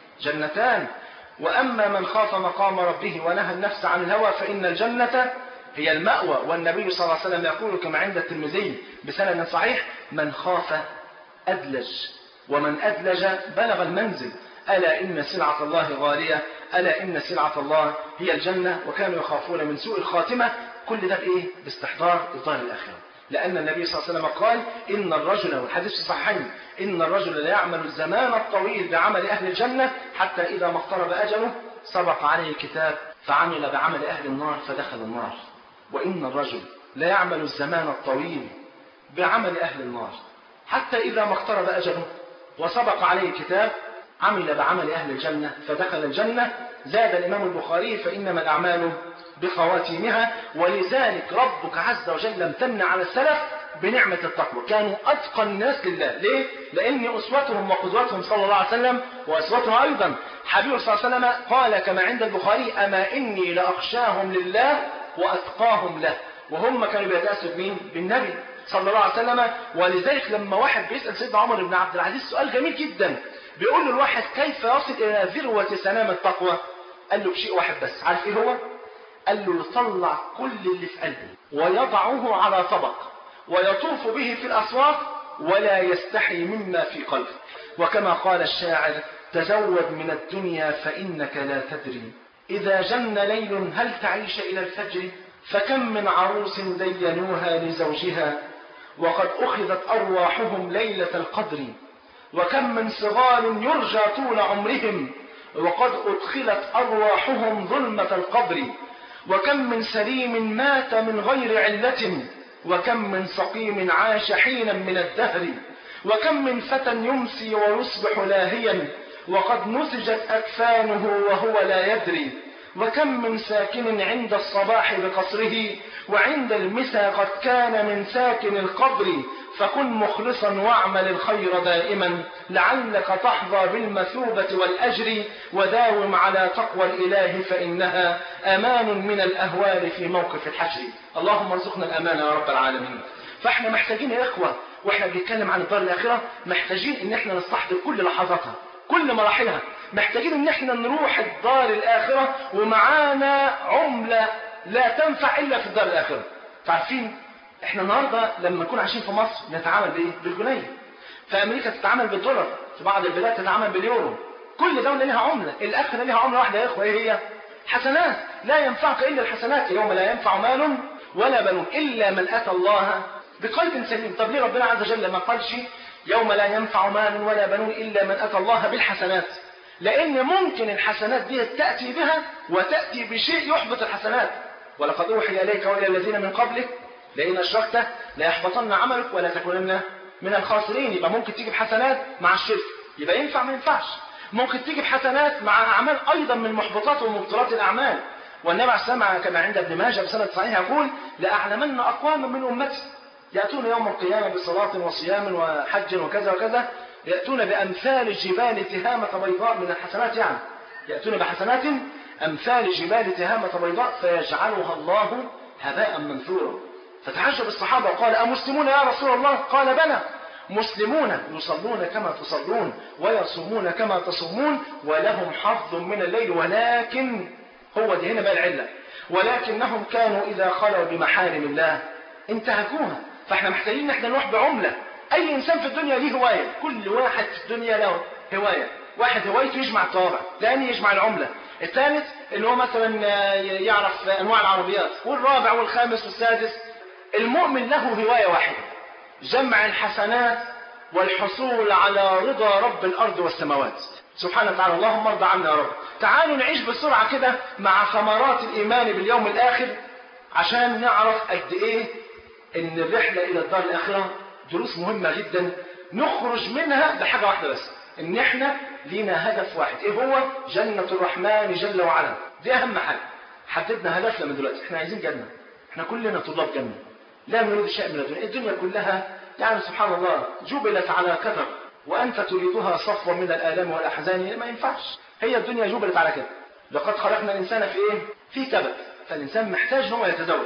جنتان وأما من خاف مقام ربه ونهى النفس عن الهوى فإن الجنة هي المأوى والنبي صلى الله عليه وسلم يقول كما عند الترمذي بسند صحيح من خاف أدلج ومن أدلج بلغ المنزل ألا إن سلعة الله غالية ألا إن سلعة الله هي الجنة وكانوا يخافون من سوء الخاتمة كل ده بإيه؟ باستحضار إطار الآخرة لأن النبي صلى الله عليه وسلم قال إن الرجل والحديث الصحيحين إن الرجل لا يعمل الزمان الطويل بعمل أهل الجنة حتى إذا ما اقترب أجله سبق عليه كتاب فعمل بعمل أهل النار فدخل النار وإن الرجل لا يعمل الزمان الطويل بعمل أهل النار حتى إذا ما اقترب أجله وسبق عليه كتاب عمل بعمل أهل الجنة فدخل الجنة زاد الإمام البخاري فإنما الأعمال بخواتيمها ولذلك ربك عز وجل امتن على السلف بنعمة التقوى كانوا أتقى الناس لله ليه؟ لأن أسوتهم وقدوتهم صلى الله عليه وسلم وأسوتهم أيضا حبيب صلى الله عليه وسلم قال كما عند البخاري أما إني لأخشاهم لله وأتقاهم له وهم كانوا بيتأسوا بمين؟ بالنبي صلى الله عليه وسلم ولذلك لما واحد بيسأل سيدنا عمر بن عبد العزيز سؤال جميل جدا بيقول له الواحد كيف يصل إلى ذروة سنام التقوى قال له بشيء واحد بس عارف إيه هو قال له يطلع كل اللي في قلبه ويضعه على طبق ويطوف به في الأسواق ولا يستحي مما في قلبه وكما قال الشاعر تزود من الدنيا فإنك لا تدري إذا جن ليل هل تعيش إلى الفجر فكم من عروس دينوها لزوجها وقد أخذت أرواحهم ليلة القدر وكم من صغار يرجى طول عمرهم وقد أدخلت أرواحهم ظلمة القبر وكم من سليم مات من غير علة وكم من سقيم عاش حينا من الدهر وكم من فتى يمسي ويصبح لاهيا وقد نسجت أكفانه وهو لا يدري وكم من ساكن عند الصباح بقصره وعند المسا قد كان من ساكن القبر فكن مخلصا واعمل الخير دائما لعلك تحظى بالمثوبة والأجر وداوم على تقوى الإله فإنها أمان من الأهوال في موقف الحشر اللهم ارزقنا الأمان يا رب العالمين فاحنا محتاجين يا إخوة واحنا بنتكلم عن الدار الآخرة محتاجين ان احنا نستحضر كل لحظاتها كل مراحلها محتاجين ان احنا نروح الدار الآخرة ومعانا عملة لا تنفع إلا في الدار الآخرة عارفين احنا النهاردة لما نكون عايشين في مصر نتعامل بايه بالجنيه في امريكا تتعامل بالدولار في بعض البلاد تتعامل باليورو كل دولة لها عملة الاخرة لها عملة واحدة يا اخوة ايه هي حسنات لا ينفعك الا الحسنات يوم لا ينفع مال ولا بنون الا من اتى الله بقلب سليم طب ليه ربنا عز وجل ما قالش يوم لا ينفع مال ولا بنون الا من اتى الله بالحسنات لان ممكن الحسنات دي تاتي بها وتاتي بشيء يحبط الحسنات ولقد اوحي اليك والى الذين من قبلك لئن اشركت لا يحبطن عملك ولا تكونن من الخاسرين يبقى ممكن تيجي بحسنات مع الشرك يبقى ينفع ما ينفعش ممكن تيجي بحسنات مع اعمال ايضا من محبطات ومبطلات الاعمال والنبي عليه السلام كما عند ابن ماجه بسند صحيح يقول لاعلمن اقواما من امتي ياتون يوم القيامه بصلاه وصيام وحج وكذا وكذا ياتون بامثال جبال تهامه بيضاء من الحسنات يعني ياتون بحسنات امثال جبال تهامه بيضاء فيجعلها الله هباء منثورا فتعجب الصحابة وقال أمسلمون يا رسول الله قال بلى مسلمون يصلون كما تصلون ويصومون كما تصومون ولهم حظ من الليل ولكن هو دي هنا بقى العلة ولكنهم كانوا إذا خلوا بمحارم الله انتهكوها فاحنا محتاجين ان احنا نروح بعملة أي إنسان في الدنيا ليه هواية كل واحد في الدنيا له هواية واحد هوايته يجمع الطوابع ثاني يجمع العملة الثالث ان هو مثلا يعرف انواع العربيات والرابع والخامس والسادس المؤمن له هوايه واحده جمع الحسنات والحصول على رضا رب الارض والسماوات سبحانه وتعالى اللهم ارضى عنا يا رب تعالوا نعيش بسرعه كده مع ثمرات الايمان باليوم الاخر عشان نعرف قد ايه ان الرحله الى الدار الاخره دروس مهمه جدا نخرج منها بحاجه واحده بس ان احنا لينا هدف واحد ايه هو جنه الرحمن جل وعلا دي اهم حاجه حددنا هدفنا من دلوقتي احنا عايزين جنه احنا كلنا طلاب جنه لا نريد شيء من الدنيا الدنيا كلها يعني سبحان الله جبلت على كثر وانت تريدها صفوا من الالام والاحزان ما ينفعش هي الدنيا جبلت على كده لقد خلقنا الانسان في ايه في كبد فالانسان محتاج ان هو يتزوج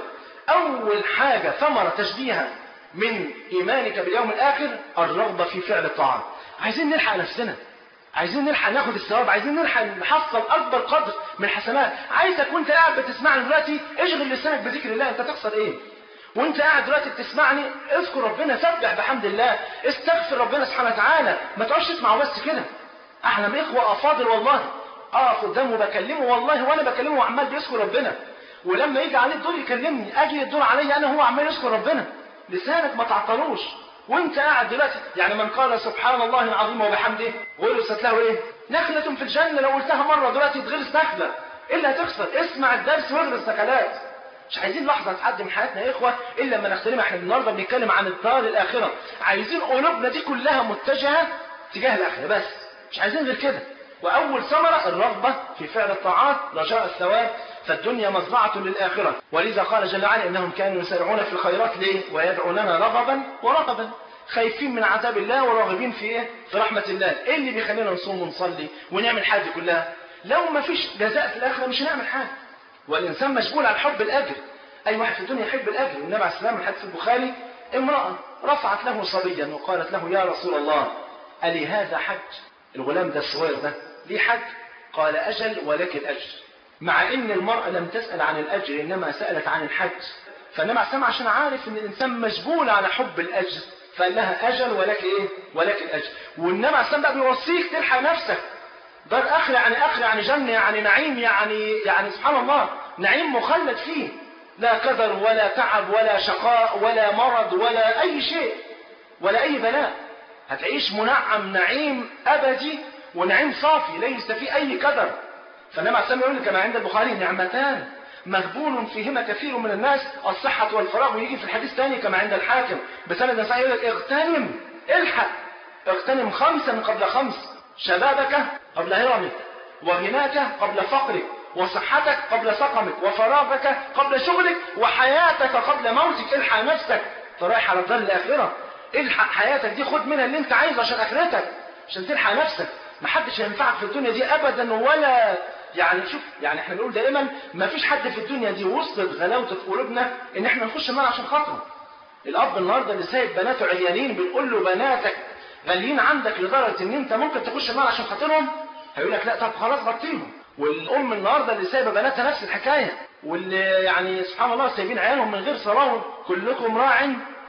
اول حاجه ثمره تشبيها من ايمانك باليوم الاخر الرغبه في فعل الطاعات عايزين نلحق نفسنا عايزين نلحق ناخد الثواب عايزين نلحق نحصل اكبر قدر من الحسنات عايزك وانت قاعد بتسمعني دلوقتي اشغل لسانك بذكر الله انت تخسر ايه وانت قاعد دلوقتي بتسمعني اذكر ربنا سبح بحمد الله استغفر ربنا سبحانه وتعالى ما تقعدش تسمع بس كده احنا من اخوه افاضل والله اقف قدامه بكلمه والله وانا بكلمه وعمال بيذكر ربنا ولما يجي عليه الدور يكلمني اجي الدور عليا انا هو عمال يذكر ربنا لسانك ما تعطلوش وانت قاعد دلوقتي يعني من قال سبحان الله العظيم وبحمده غرست له ايه نخلة في الجنة لو قلتها مرة دلوقتي تغرس نخلة ايه اللي هتخسر اسمع الدرس واغرس نخلات مش عايزين لحظة تعدي من حياتنا يا إخوة إلا لما نختلم احنا النهاردة بنتكلم عن الدار الآخرة عايزين قلوبنا دي كلها متجهة تجاه الآخرة بس مش عايزين غير كده وأول ثمرة الرغبة في فعل الطاعات رجاء الثواب فالدنيا مزرعة للآخرة ولذا قال جل وعلا إنهم كانوا يسارعون في الخيرات ليه ويدعوننا رغبا ورهبا خايفين من عذاب الله وراغبين في ايه في رحمة الله ايه اللي بيخلينا نصوم ونصلي ونعمل حاجة كلها لو ما فيش جزاء في الآخرة مش هنعمل حاجة والإنسان مشغول عن حب الأجر أي واحد في الدنيا يحب الأجر والنبي عليه السلام الحديث البخاري امرأة رفعت له صبيا وقالت له يا رسول الله ألي هذا حج الغلام ده الصغير ده ليه حج قال أجل ولك الأجر مع ان المرأة لم تسأل عن الأجر إنما سألت عن الحج فالنبي عليه السلام عشان عارف ان الإنسان مشغول على حب الأجر فقال لها أجل ولك إيه ولك الأجر والنبي عليه السلام بقى بيوصيك تلحق نفسك دار آخر يعني آخر يعني جنة يعني نعيم يعني يعني سبحان الله نعيم مخلد فيه لا كدر ولا تعب ولا شقاء ولا مرض ولا أي شيء ولا أي بلاء هتعيش منعم نعيم أبدي ونعيم صافي ليس فيه أي كدر فالنبي عليه السلام يقول لك كما عند البخاري نعمتان مغبون فيهما كثير من الناس الصحة والفراغ ويجي في الحديث الثاني كما عند الحاكم بسند صحيح يقول لك اغتنم الحق اغتنم خمسا قبل خمس شبابك قبل هرمك وغناك قبل فقرك وصحتك قبل سقمك وفراغك قبل شغلك وحياتك قبل موتك الحق نفسك فرايح على الدار الآخرة الحق حياتك دي خد منها اللي انت عايزه عشان آخرتك عشان تلحق نفسك محدش هينفعك في الدنيا دي أبدا ولا يعني شوف يعني احنا بنقول دائما ما فيش حد في الدنيا دي وصلت غلاوته في قلوبنا ان احنا نخش النار عشان خاطره الاب النهارده اللي سايب بناته عيانين بنقول له بناتك غاليين عندك لدرجه ان انت ممكن تخش النار عشان خاطرهم هيقول لك لا طب خلاص غطيهم والام النهارده اللي سايبه بناتها نفس الحكايه واللي يعني سبحان الله سايبين عيالهم من غير صلاه كلكم راع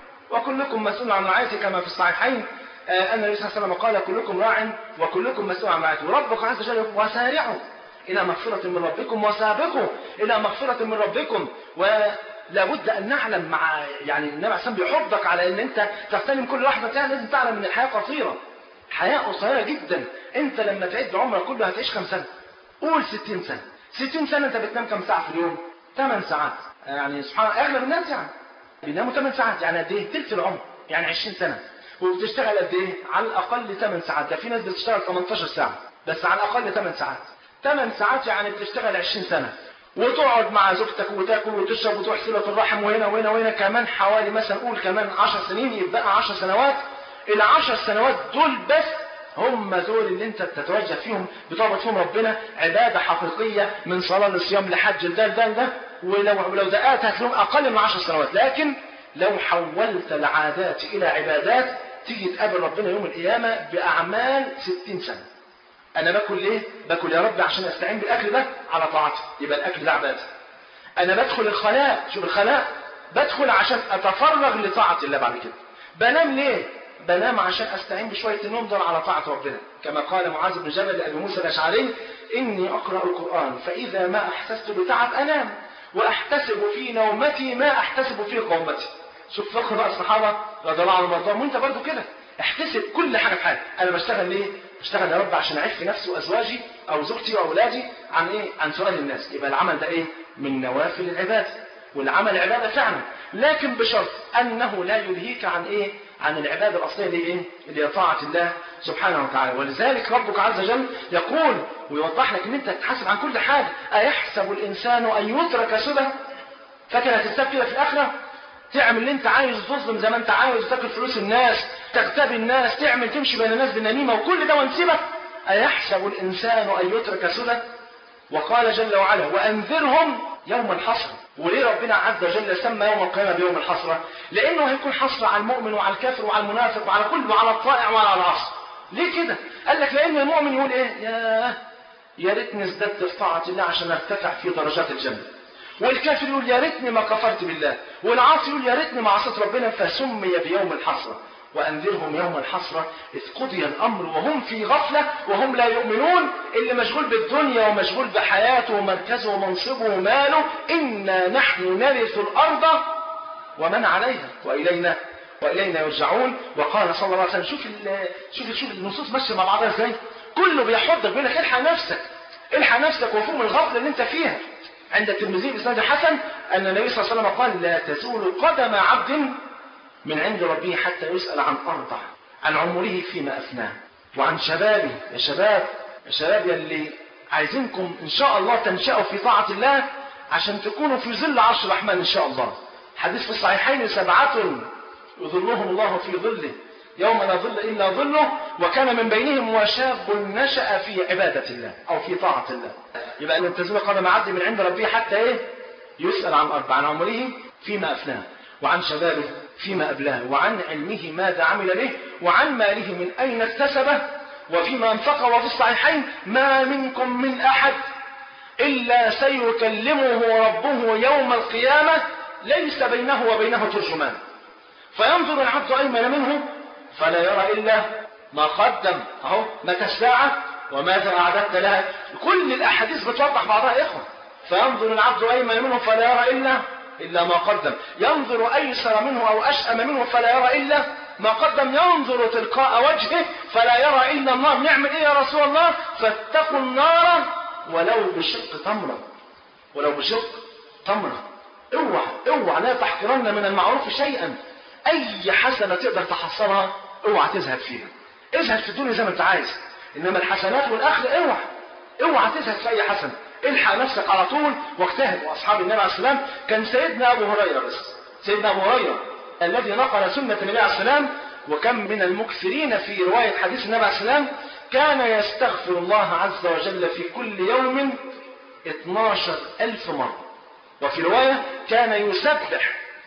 وكلكم مسؤول عن رعايته كما في الصحيحين ان النبي صلى الله عليه وسلم قال كلكم راع وكلكم مسؤول عن رعايته وربك عز وجل وسارعوا إلى مغفرة من ربكم وسابقوا إلى مغفرة من ربكم ولا بد أن نعلم مع يعني النبي عليه الصلاة بيحضك على أن أنت تغتنم كل لحظة يعني لازم تعلم أن الحياة قصيرة الحياة قصيرة جدا أنت لما تعد عمرك كله هتعيش كم سنة قول 60 سنة 60 سنة أنت بتنام كم ساعة في اليوم 8 ساعات يعني سبحان الله أغلب الناس يعني بيناموا 8 ساعات يعني قد إيه تلت العمر يعني 20 سنة وبتشتغل قد إيه على الأقل 8 ساعات ده في ناس بتشتغل 18 ساعة بس على الأقل 8 ساعات 8 ساعات يعني بتشتغل 20 سنة وتقعد مع زوجتك وتاكل وتشرب وتروح صلة الرحم وهنا وهنا وهنا كمان حوالي مثلا قول كمان 10 سنين يبقى 10 سنوات ال 10 سنوات دول بس هم دول اللي انت بتتوجه فيهم بتعبد فيهم ربنا عبادة حقيقية من صلاة لصيام لحج لده لده لده ولو لو دقات هتلاقيهم أقل من 10 سنوات لكن لو حولت العادات إلى عبادات تيجي تقابل ربنا يوم القيامة بأعمال 60 سنة انا باكل ليه باكل يا رب عشان استعين بالاكل ده على طاعتي يبقى الاكل ده عباده انا بدخل الخلاء شوف الخلاء بدخل عشان اتفرغ لطاعه الله بعد كده بنام ليه بنام عشان استعين بشويه النوم دول على طاعه ربنا كما قال معاذ بن جبل لابي موسى الاشعري اني اقرا القران فاذا ما احسست بتعب انام واحتسب في نومتي ما احتسب في قومتي شوف فقه بقى الصحابه رضي الله عنهم وارضاهم وانت برضو كده احتسب كل حاجه في حياتك انا بشتغل ليه بشتغل يا رب عشان اعف نفسي وازواجي او زوجتي واولادي عن ايه عن سؤال الناس يبقى العمل ده ايه من نوافل العباده والعمل عباده فعلا لكن بشرط انه لا يلهيك عن ايه عن العباده الاصليه اللي ايه اللي هي طاعه الله سبحانه وتعالى ولذلك ربك عز وجل يقول ويوضح لك ان انت تتحاسب عن كل حاجه ايحسب الانسان ان يترك سدى فاكر هتستفيد كده في الاخره تعمل اللي انت عايز تظلم زي ما انت عاوز تاكل فلوس الناس تغتابي الناس تعمل تمشي بين الناس بالنميمه وكل ده ونسيبك ايحسب الانسان ان يترك سدى وقال جل وعلا وانذرهم يوم الحسره وليه ربنا عز وجل سمى يوم القيامه بيوم الحسره لانه هيكون حسره على المؤمن وعلى الكافر وعلى المنافق وعلى كل وعلى الطائع وعلى العاصي ليه كده قال لك لان المؤمن يقول ايه يا يا ريتني ازددت في طاعه الله عشان ارتفع في درجات الجنه والكافر يقول يا ريتني ما كفرت بالله والعاصي يقول يا ريتني ما عصيت ربنا فسمي بيوم الحسره وأنذرهم يوم الحسرة إذ قضي الأمر وهم في غفلة وهم لا يؤمنون اللي مشغول بالدنيا ومشغول بحياته ومركزه ومنصبه وماله إنا نحن نرث الأرض ومن عليها وإلينا وإلينا يرجعون وقال صلى الله عليه وسلم شوف شوف شوف النصوص ماشية مع بعضها إزاي كله بيحضك بيقول لك الحق نفسك الحق نفسك وفوق من الغفلة اللي أنت فيها عند الترمذي بإسناد حسن أن النبي صلى الله عليه وسلم قال لا تزول قدم عبد من عند ربه حتى يسأل عن أربع عن عمره فيما أفناه وعن شبابه يا شباب يا شباب يلي عايزينكم إن شاء الله تنشأوا في طاعة الله عشان تكونوا في ظل عرش الرحمن إن شاء الله حديث في الصحيحين سبعة يظلهم الله في ظله يوم لا ظل إلا ظله وكان من بينهم وشاب نشأ في عبادة الله أو في طاعة الله يبقى أن تزول قدم عبد من عند ربه حتى إيه يسأل عن أربع عن عمره فيما أفناه وعن شبابه فيما أبلاه وعن علمه ماذا عمل به وعن ماله من أين اكتسبه وفيما انفقه وفي الصحيحين ما منكم من أحد إلا سيكلمه ربه يوم القيامة ليس بينه وبينه ترجمان فينظر العبد أيمن منه فلا يرى إلا ما قدم أهو متى الساعة وماذا أعددت لها كل الأحاديث بتوضح بعضها يا إخوة فينظر العبد أيمن منه فلا يرى إلا إلا ما قدم ينظر أيسر منه أو أشأم منه فلا يرى إلا ما قدم ينظر تلقاء وجهه فلا يرى إلا النار نعمل إيه يا رسول الله فاتقوا النار ولو بشق تمرة ولو بشق تمرة اوعى اوعى لا تحقرن من المعروف شيئا أي حسنة تقدر تحصلها اوعى تزهد فيها ازهد في الدنيا زي ما انت عايز انما الحسنات والاخره اوعى اوعى تزهد في اي حسنه الحق نفسك على طول واجتهد واصحاب النبي عليه السلام كان سيدنا ابو هريره بس سيدنا ابو هريره الذي نقل سنه النبي عليه السلام وكم من المكثرين في روايه حديث النبي عليه السلام كان يستغفر الله عز وجل في كل يوم 12 ألف مرة وفي رواية كان يسبح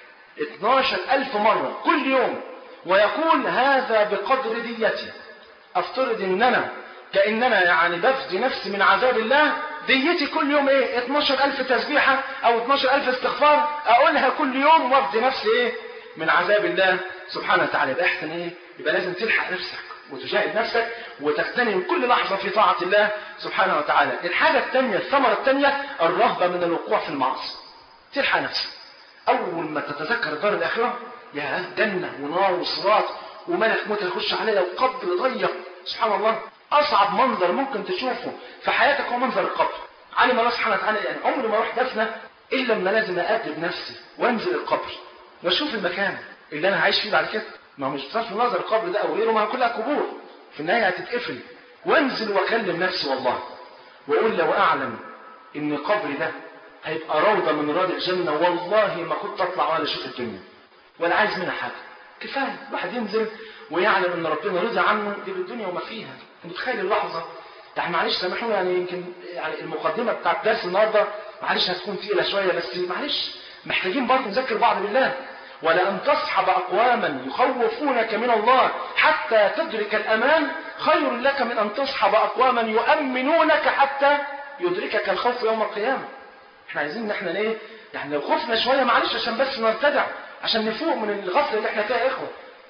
12 ألف مرة كل يوم ويقول هذا بقدر ديتي أفترض إن أنا كأننا يعني بفدي نفسي من عذاب الله ديتي كل يوم ايه 12 ألف تسبيحة أو 12 ألف استغفار أقولها كل يوم وافدي نفسي ايه من عذاب الله سبحانه وتعالى يبقى احسن ايه يبقى لازم تلحق نفسك وتجاهد نفسك وتغتنم كل لحظة في طاعة الله سبحانه وتعالى الحاجة الثانية الثمرة الثانية الرهبة من الوقوع في المعاصي تلحق نفسك أول ما تتذكر دار الآخرة يا جنة ونار وصراط وملك موت يخش عليها وقبر ضيق سبحان الله أصعب منظر ممكن تشوفه في حياتك هو منظر القبر علم الله سبحانه وتعالى يعني عمري ما اروح دفنة إلا لما لازم أأدب نفسي وأنزل القبر وأشوف المكان اللي أنا عايش فيه بعد كده ما هو مش بصرف النظر القبر ده أو غيره ما كلها قبور في النهاية هتتقفل وأنزل وأكلم نفسي والله وأقول لو أعلم إن قبري ده هيبقى روضة من رياض الجنة والله ما كنت أطلع ولا أشوف الدنيا ولا عايز منها حاجة كفاية الواحد ينزل ويعلم ان ربنا رضى عنه دي بالدنيا وما فيها متخيل اللحظه يعني معلش سامحوني يعني يمكن يعني المقدمه بتاعت درس النهارده معلش هتكون تقيله شويه بس معلش محتاجين برضه نذكر بعض بالله ولأن تصحب أقواما يخوفونك من الله حتى تدرك الأمان خير لك من أن تصحب أقواما يؤمنونك حتى يدركك الخوف يوم القيامة احنا عايزين ان احنا ليه يعني لو خفنا شوية معلش عشان بس نرتدع عشان نفوق من الغفلة اللي احنا فيها يا إخوة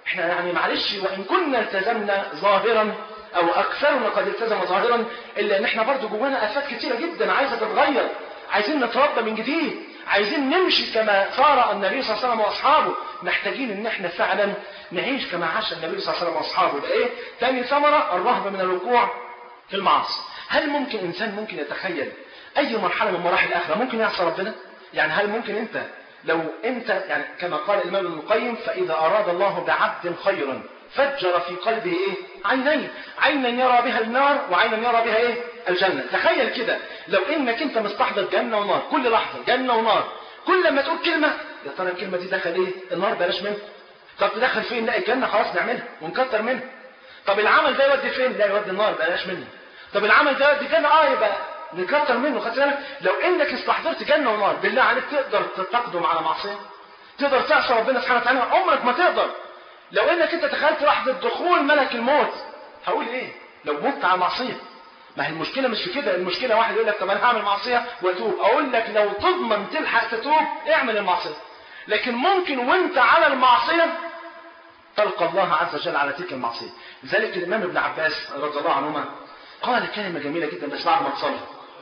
احنا يعني معلش وان كنا التزمنا ظاهرا او اكثرنا قد التزم ظاهرا الا ان احنا برضو جوانا افات كتيره جدا عايزه تتغير عايزين نتربى من جديد عايزين نمشي كما صار النبي صلى الله عليه وسلم واصحابه محتاجين ان احنا فعلا نعيش كما عاش النبي صلى الله عليه وسلم واصحابه ده ايه تاني ثمره الرهبه من الوقوع في المعاصي هل ممكن انسان ممكن يتخيل اي مرحله من مراحل الاخره ممكن يعصى ربنا يعني هل ممكن انت لو انت يعني كما قال الامام ابن القيم فاذا اراد الله بعبد خيرا فجر في قلبه ايه عينين عينا يرى بها النار وعينا يرى بها ايه الجنه تخيل كده لو انك انت مستحضر جنه ونار كل لحظه جنه ونار كل ما تقول كلمه يا ترى الكلمه دي دخل ايه النار بلاش منها طب تدخل فين لا الجنه خلاص نعملها ونكتر منها طب العمل ده يودي فين لا يودي النار بلاش منه طب العمل ده يودي كده اه يبقى نكتر منه خدت بالك لو انك استحضرت جنه ونار بالله عليك تقدر تقدم على معصيه تقدر تعصي ربنا سبحانه وتعالى عمرك ما تقدر لو انك انت تخيلت لحظه دخول ملك الموت هقول ايه لو مت على معصيه ما هي المشكله مش في كده المشكله واحد يقول لك طب انا هعمل معصيه واتوب اقول لك لو تضمن تلحق تتوب اعمل المعصيه لكن ممكن وانت على المعصيه تلقى الله عز وجل على تلك المعصيه لذلك الامام ابن عباس رضي الله عنهما قال كلمه جميله جدا بس بعد ما تصلي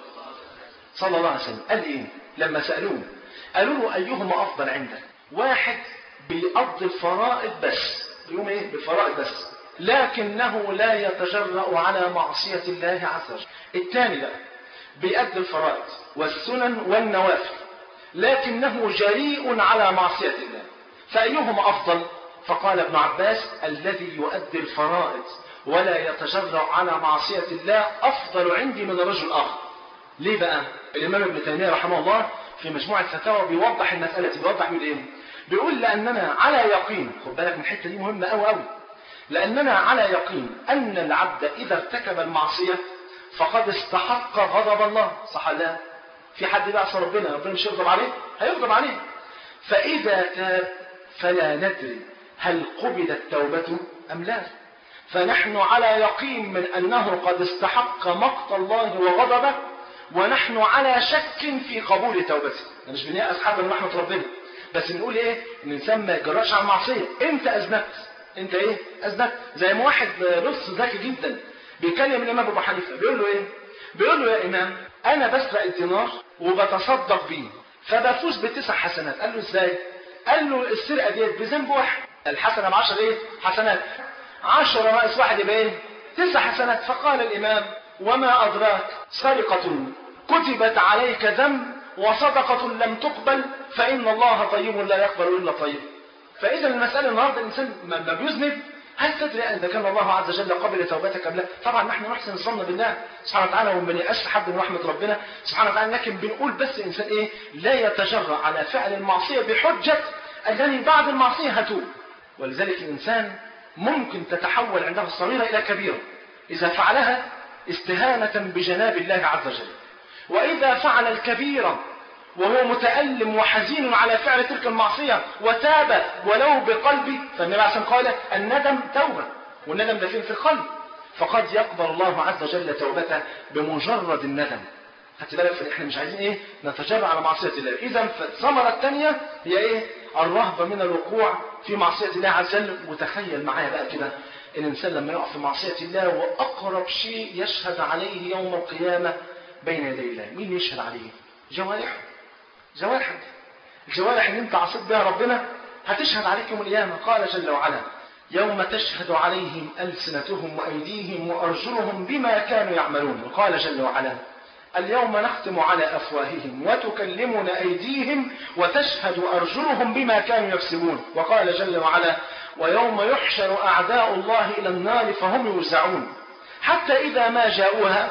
صلى الله عليه وسلم قال ايه لما سالوه قالوا له ايهما افضل عندك واحد بيقضي الفرائض بس يقوم ايه بالفرائض بس لكنه لا يتجرأ على معصية الله عز وجل الثاني بقى بيأدي الفرائض والسنن والنوافل لكنه جريء على معصية الله فأيهما أفضل فقال ابن عباس الذي يؤدي الفرائض ولا يتجرأ على معصية الله أفضل عندي من الرجل الآخر ليه بقى الإمام ابن تيمية رحمه الله في مجموعة فتاوى بيوضح المسألة دي بيوضح من ايه بيقول لأننا على يقين خد بالك من الحتة دي مهمة أوي أوي لأننا على يقين أن العبد إذا ارتكب المعصية فقد استحق غضب الله صح لا في حد بيعصى ربنا ربنا مش يغضب عليه هيغضب عليه فإذا تاب فلا ندري هل قبلت توبته أم لا فنحن على يقين من أنه قد استحق مقت الله وغضبه ونحن على شك في قبول توبته مش بنيأس حد من رحمة ربنا بس بنقول ايه ان الانسان ما يجراش على المعصيه انت اذنبت انت ايه اذنبت زي ما واحد لص ذكي جدا بيكلم الامام ابو حنيفه بيقول له ايه بيقول له يا امام انا بسرق الدينار وبتصدق بيه فبفوز بتسع حسنات قال له ازاي قال له السرقه ديت بذنب واحد الحسنه ب 10 ايه حسنات 10 ناقص واحد يبقى ايه تسع حسنات فقال الامام وما ادراك سرقه كتبت عليك ذنب وصدقة لم تقبل فإن الله طيب لا يقبل إلا طيب فإذا المسألة النهاردة الإنسان ما بيذنب هل تدري أن كان الله عز وجل قبل توبتك أم لا؟ طبعا نحن نحسن الظن بالله سبحانه وتعالى وما بنيأسش حد من رحمة ربنا سبحانه وتعالى لكن بنقول بس الإنسان إيه؟ لا يتجرأ على فعل المعصية بحجة أنني بعد المعصية هتوب ولذلك الإنسان ممكن تتحول عنده الصغيرة إلى كبيرة إذا فعلها استهانة بجناب الله عز وجل وإذا فعل الكبيرة وهو متألم وحزين على فعل تلك المعصية وتاب ولو بقلبه فالنبي عليه الصلاة قال الندم توبة والندم ده فين في القلب فقد يقبل الله عز وجل توبته بمجرد الندم خدت بالك فاحنا مش عايزين ايه نتجرع على معصية الله اذا فالثمرة الثانية هي ايه الرهبة من الوقوع في معصية الله عز وجل وتخيل معايا بقى كده الانسان لما يقع في معصية الله واقرب شيء يشهد عليه يوم القيامة بين يدي الله مين يشهد عليه جوارحه جوارحك الجوارح اللي انت عصيت بها ربنا هتشهد عليك يوم القيامة قال جل وعلا يوم تشهد عليهم ألسنتهم وأيديهم وأرجلهم بما كانوا يعملون وقال جل وعلا اليوم نختم على أفواههم وتكلمنا أيديهم وتشهد أرجلهم بما كانوا يكسبون وقال جل وعلا ويوم يحشر أعداء الله إلى النار فهم يوزعون حتى إذا ما جاءوها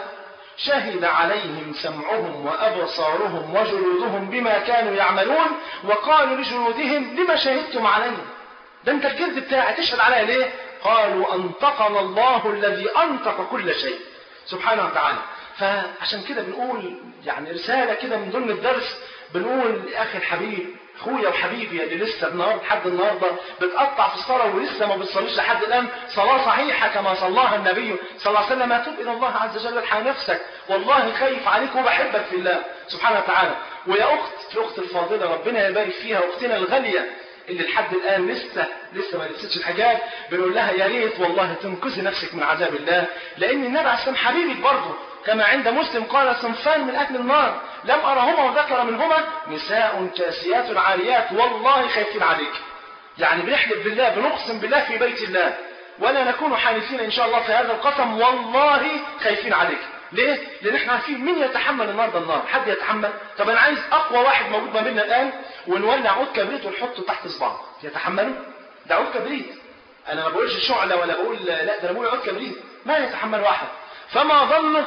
شهد عليهم سمعهم وأبصارهم وجلودهم بما كانوا يعملون وقالوا لجلودهم لما شهدتم علينا ده انت الجلد بتاعي تشهد عليا ليه قالوا أنطقنا الله الذي أنطق كل شيء سبحانه وتعالى فعشان كده بنقول يعني رسالة كده من ضمن الدرس بنقول لأخي الحبيب اخويا وحبيبي اللي لسه النهارده لحد النهارده بتقطع في الصلاه ولسه ما بتصليش لحد الان صلاه صحيحه كما صلاها النبي صلى الله عليه وسلم اتوب الى الله عز وجل الحق نفسك والله خايف عليك وبحبك في الله سبحانه وتعالى ويا اخت الاخت الفاضله ربنا يبارك فيها اختنا الغاليه اللي لحد الان لسه لسه ما لبستش الحجاب بنقول لها يا ريت والله تنقذي نفسك من عذاب الله لان النبي عليه السلام حبيبك برضه كما عند مسلم قال صنفان من اهل النار لم ارهما وذكر منهما نساء كاسيات عاريات والله خايفين عليك يعني بنحلف بالله بنقسم بالله في بيت الله ولا نكون حانثين ان شاء الله في هذا القسم والله خايفين عليك ليه؟ لان احنا عارفين مين يتحمل النهارده النار؟ حد يتحمل؟ طب انا عايز اقوى واحد موجود ما بيننا الان ونولع عود كبريت ونحطه تحت صباعه، يتحمله؟ ده عود كبريت. انا ما بقولش شعله ولا بقول لا ده انا بقول عود كبريت، ما يتحمل واحد. فما ظنه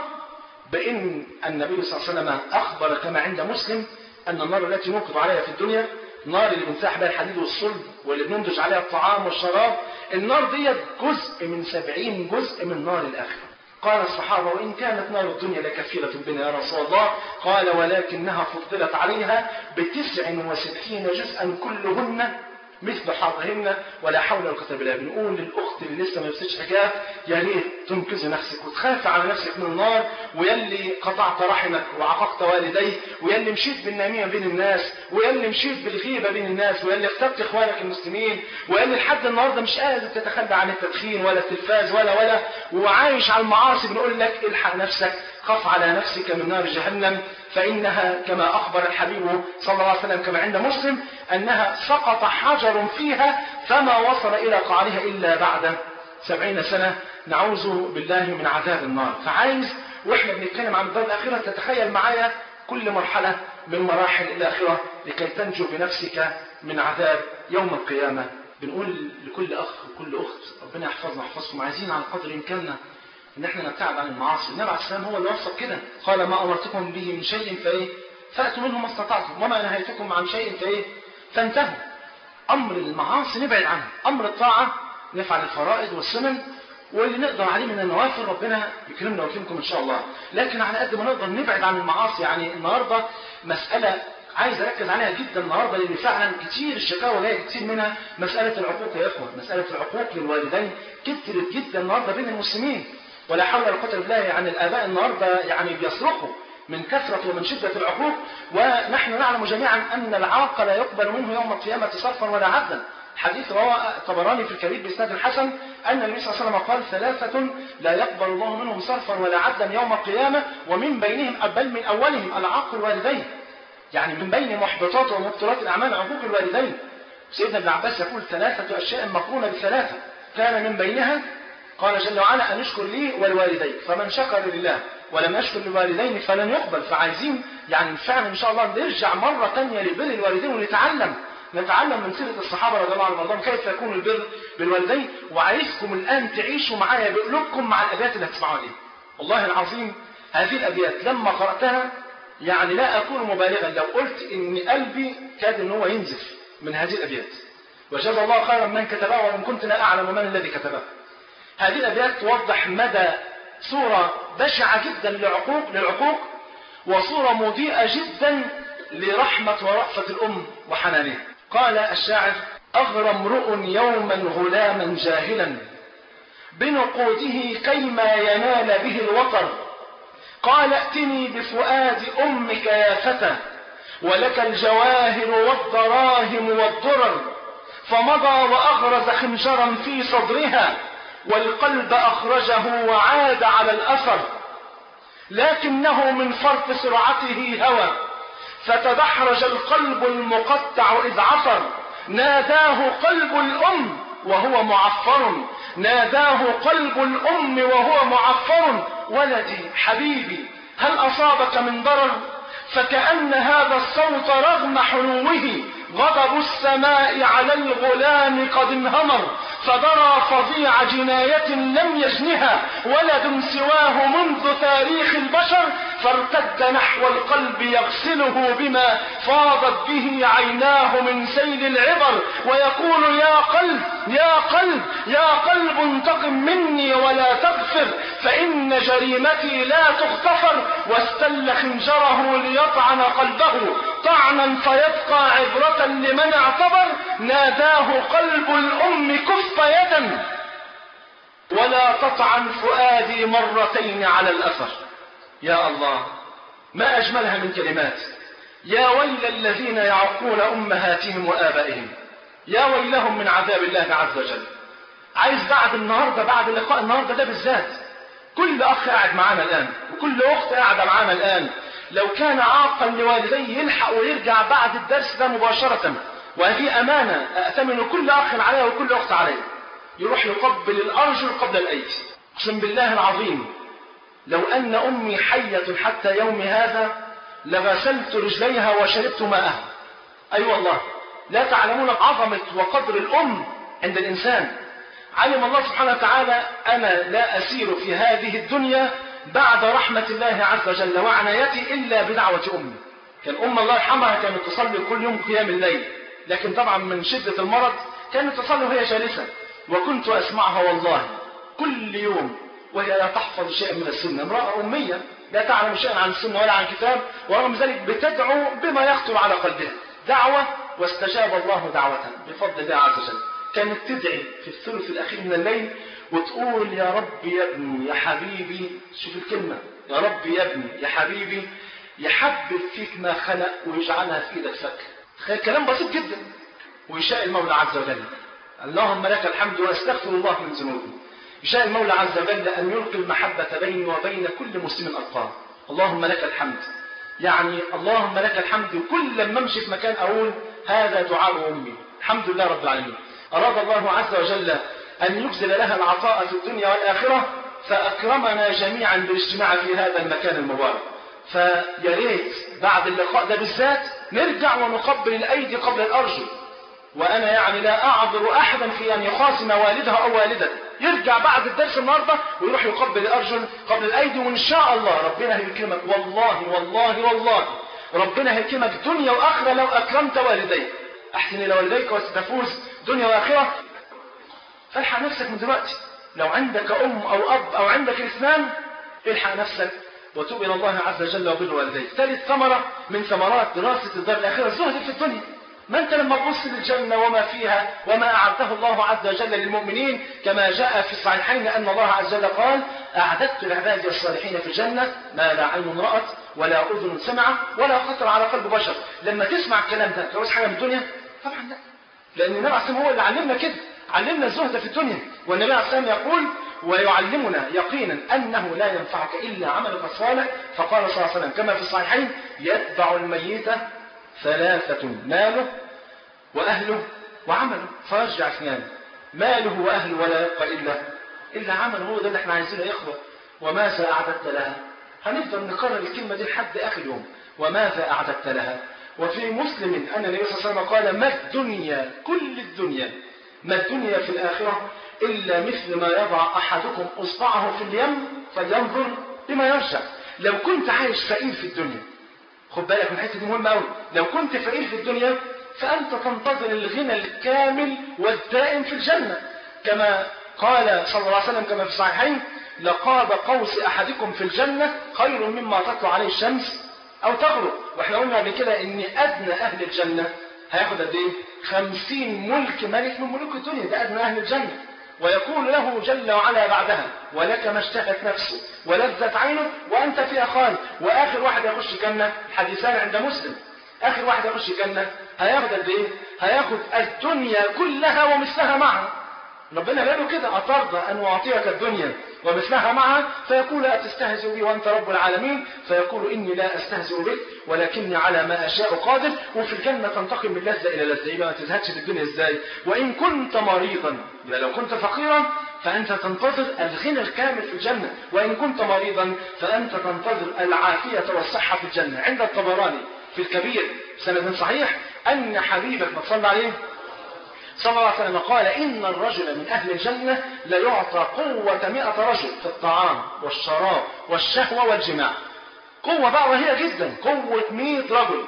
بان النبي صلى الله عليه وسلم اخبر كما عند مسلم ان النار التي نوقد عليها في الدنيا النار اللي بنساح بها الحديد والصلب واللي بننضج عليها الطعام والشراب النار ديت جزء من سبعين جزء من نار الآخرة قال الصحابة وإن كانت نار الدنيا لكثيرة بنا يا رسول الله قال ولكنها فضلت عليها بتسع وستين جزءا كلهن مثل حظهن ولا حول ولا قوة بالله بنقول للأخت اللي لسه ما لبستش حجاب يا ريت تنقذي نفسك وتخافي على نفسك من النار ويلي قطعت رحمك وعققت والديك ويلي مشيت بالنميمة بين الناس ويلي مشيت بالغيبة بين الناس ويلي اخترت إخوانك المسلمين ويلي لحد النهاردة مش قادر تتخلى عن التدخين ولا التلفاز ولا ولا وعايش على المعاصي بنقول لك الحق نفسك خف على نفسك من نار جهنم فإنها كما أخبر الحبيب صلى الله عليه وسلم كما عند مسلم أنها سقط حجر فيها فما وصل إلى قعرها إلا بعد سبعين سنة نعوذ بالله من عذاب النار فعايز وإحنا بنتكلم عن الدار الآخرة تتخيل معايا كل مرحلة من مراحل الآخرة لكي تنجو بنفسك من عذاب يوم القيامة بنقول لكل أخ وكل أخت ربنا يحفظنا ويحفظكم عايزين على قدر إمكاننا ان احنا نبتعد عن المعاصي النبي عليه السلام هو اللي وصف كده قال ما امرتكم به من شيء فايه فاتوا منه ما استطعتم وما نهيتكم عن شيء فايه فانتهوا امر المعاصي نبعد عنه امر الطاعه نفعل الفرائض والسنن واللي نقدر عليه من النوافل ربنا يكرمنا ويكرمكم ان شاء الله لكن على قد ما نقدر نبعد عن المعاصي يعني النهارده مساله عايز اركز عليها جدا النهارده لان فعلا كتير الشكاوى جايه كتير منها مساله العقوق يا اخوه مساله العقوق للوالدين كترت جدا النهارده بين المسلمين ولا حول ولا قوه الا بالله يعني الاباء النهارده يعني بيصرخوا من كثرة ومن شدة العقوق ونحن نعلم جميعا أن العاق لا يقبل منه يوم القيامة صرفا ولا عدلا حديث روى الطبراني في الكبير بإسناد الحسن أن النبي صلى الله عليه وسلم قال ثلاثة لا يقبل الله منهم صرفا ولا عدلا يوم القيامة ومن بينهم بل من أولهم العاق الوالدين يعني من بين محبطات ومبطلات الأعمال عقوق الوالدين سيدنا ابن عباس يقول ثلاثة أشياء مقرونة بثلاثة كان من بينها قال جل وعلا أن اشكر لي ولوالديك فمن شكر لله ولم يشكر للوالدين فلن يقبل فعايزين يعني فعلا إن شاء الله نرجع مرة تانية لبر الوالدين ونتعلم نتعلم من سيرة الصحابة رضي الله عنهم كيف يكون البر بالوالدين وعايزكم الآن تعيشوا معايا بقلوبكم مع الأبيات اللي هتسمعوها دي والله العظيم هذه الأبيات لما قرأتها يعني لا أكون مبالغا لو قلت إن قلبي كاد إن هو ينزف من هذه الأبيات وجزا الله خيرا من كتبها وإن كنت لا أعلم من الذي كتبها هذه الأبيات توضح مدى صورة بشعة جدا للعقوق للعقوق وصورة مضيئة جدا لرحمة ورأفة الأم وحنانها قال الشاعر أغرى امرؤ يوما غلاما جاهلا بنقوده كيما ينال به الوطر قال ائتني بفؤاد أمك يا فتى ولك الجواهر والدراهم والدرر فمضى وأغرز خنجرا في صدرها والقلب أخرجه وعاد على الأثر لكنه من فرط سرعته هوى فتدحرج القلب المقطع إذ عثر ناداه قلب الأم وهو معفر ناداه قلب الأم وهو معفر ولدي حبيبي هل أصابك من ضرر فكأن هذا الصوت رغم حنوه غضب السماء على الغلام قد انهمر فدرى فظيع جناية لم يجنها ولد سواه منذ تاريخ البشر فارتد نحو القلب يغسله بما فاضت به عيناه من سيل العبر ويقول يا قلب يا قلب يا قلب انتقم مني ولا تغفر فإن جريمتي لا تغتفر واستل خنجره ليطعن قلبه طعنا فيبقى عبرة لمن اعتبر ناداه قلب الأم كف يدا ولا تطعن فؤادي مرتين على الأثر يا الله ما أجملها من كلمات يا ويل الذين يعقون أمهاتهم وآبائهم يا ويلهم من عذاب الله عز وجل عايز بعد النهارده بعد لقاء النهارده ده بالذات كل اخ قاعد معانا الان وكل اخت قاعده معانا الان لو كان عاقا لوالديه يلحق ويرجع بعد الدرس ده مباشره وهذه امانه اتمن كل اخ عليها وكل اخت عليها يروح يقبل الارجل قبل الايدي اقسم بالله العظيم لو ان امي حيه حتى يوم هذا لغسلت رجليها وشربت ماءها اي أيوة والله لا تعلمون عظمه وقدر الام عند الانسان علم الله سبحانه وتعالى أنا لا أسير في هذه الدنيا بعد رحمة الله عز وجل وعنايتي إلا بدعوة أمي كان أم الله يرحمها كانت تصلي كل يوم قيام الليل لكن طبعا من شدة المرض كانت تصلي وهي جالسة وكنت أسمعها والله كل يوم وهي لا تحفظ شيئا من السنة امرأة أمية لا تعلم شيئا عن السنة ولا عن الكتاب ورغم ذلك بتدعو بما يخطر على قلبها دعوة واستجاب الله دعوتها بفضل الله عز وجل كانت تدعي في الثلث الأخير من الليل وتقول يا رب يا ابني يا حبيبي شوف الكلمة يا رب يا ابني يا حبيبي يحبب فيك ما خلق ويجعلها في ايدك فك تخيل كلام بسيط جدا ويشاء المولى عز وجل اللهم لك الحمد واستغفر الله من ذنوبي يشاء المولى عز وجل ان يلقي المحبه بيني وبين كل مسلم القاه اللهم لك الحمد يعني اللهم لك الحمد كل لما امشي في مكان اقول هذا دعاء امي الحمد لله رب العالمين اراد الله عز وجل ان يجزل لها العطاء في الدنيا والاخره فاكرمنا جميعا بالاجتماع في هذا المكان المبارك فيا ريت بعد اللقاء ده بالذات نرجع ونقبل الايدي قبل الارجل وانا يعني لا اعذر احدا في ان يخاصم والده او والدته يرجع بعد الدرس النهارده ويروح يقبل الارجل قبل الايدي وان شاء الله ربنا هيكرمك والله والله والله ربنا هيكرمك دنيا واخره لو اكرمت والديك احسن الى والديك وستفوز دنيا واخره فالحق نفسك من دلوقتي لو عندك ام او اب او عندك الاثنان الحق نفسك وتوب الى الله عز وجل وبر والديك ثالث ثمره من ثمرات دراسه الدار الاخره الزهد في الدنيا ما انت لما تبص للجنة وما فيها وما أعده الله عز وجل للمؤمنين كما جاء في الصحيحين أن الله عز وجل قال أعددت لعبادي الصالحين في الجنة ما لا عين رأت ولا أذن سمعت ولا خطر على قلب بشر لما تسمع الكلام ده تعوز حاجة من الدنيا طبعا لا لأن النبي عليه الصلاة هو اللي علمنا كده علمنا الزهد في الدنيا والنبي عليه الصلاة يقول ويعلمنا يقينا أنه لا ينفعك إلا عملك الصالح فقال صلى الله عليه وسلم كما في الصحيحين يتبع الميت ثلاثة ماله وأهله وعمله فيرجع اثنان ماله وأهله ولا يبقى إلا إلا عمله هو ده اللي احنا عايزينه يا إخوة وماذا أعددت لها هنفضل نكرر الكلمة دي لحد آخر يوم وماذا أعددت لها وفي مسلم أن النبي صلى الله عليه وسلم قال ما الدنيا كل الدنيا ما الدنيا في الآخرة إلا مثل ما يضع أحدكم إصبعه في اليم فلينظر بما يرجع لو كنت عايش فقير في الدنيا خد بالك من الحته دي مهمه قوي لو كنت فقير في الدنيا فانت تنتظر الغنى الكامل والدائم في الجنه كما قال صلى الله عليه وسلم كما في الصحيحين لقاب قوس احدكم في الجنه خير مما تطلع عليه الشمس او تغرب واحنا قلنا قبل كده ان ادنى اهل الجنه هياخد قد ايه؟ 50 ملك ملك من ملوك الدنيا ده ادنى اهل الجنه ويقول له جل وعلا بعدها ولك ما اشتهت نفسه ولذت عينه وانت فيها خالد واخر واحد يخش الجنه حديثان عند مسلم اخر واحد يخش الجنه هياخد قد ايه؟ هياخد الدنيا كلها ومثلها معها ربنا قال له كده أترضى أن أعطيك الدنيا ومثلها معها فيقول أتستهزئ بي وأنت رب العالمين فيقول إني لا أستهزئ بك ولكني على ما أشاء قادر وفي الجنة تنتقل من لذة إلى لذة يبقى ما تزهدش في الدنيا إزاي وإن كنت مريضا يبقى لو كنت فقيرا فأنت تنتظر الغنى الكامل في الجنة وإن كنت مريضا فأنت تنتظر العافية والصحة في الجنة عند الطبراني في الكبير سند صحيح أن حبيبك ما تصلى عليه صلى الله عليه وسلم قال إن الرجل من أهل الجنة ليعطى قوة مئة رجل في الطعام والشراب والشهوة والجماع قوة بقى رهيبة جدا قوة مئة رجل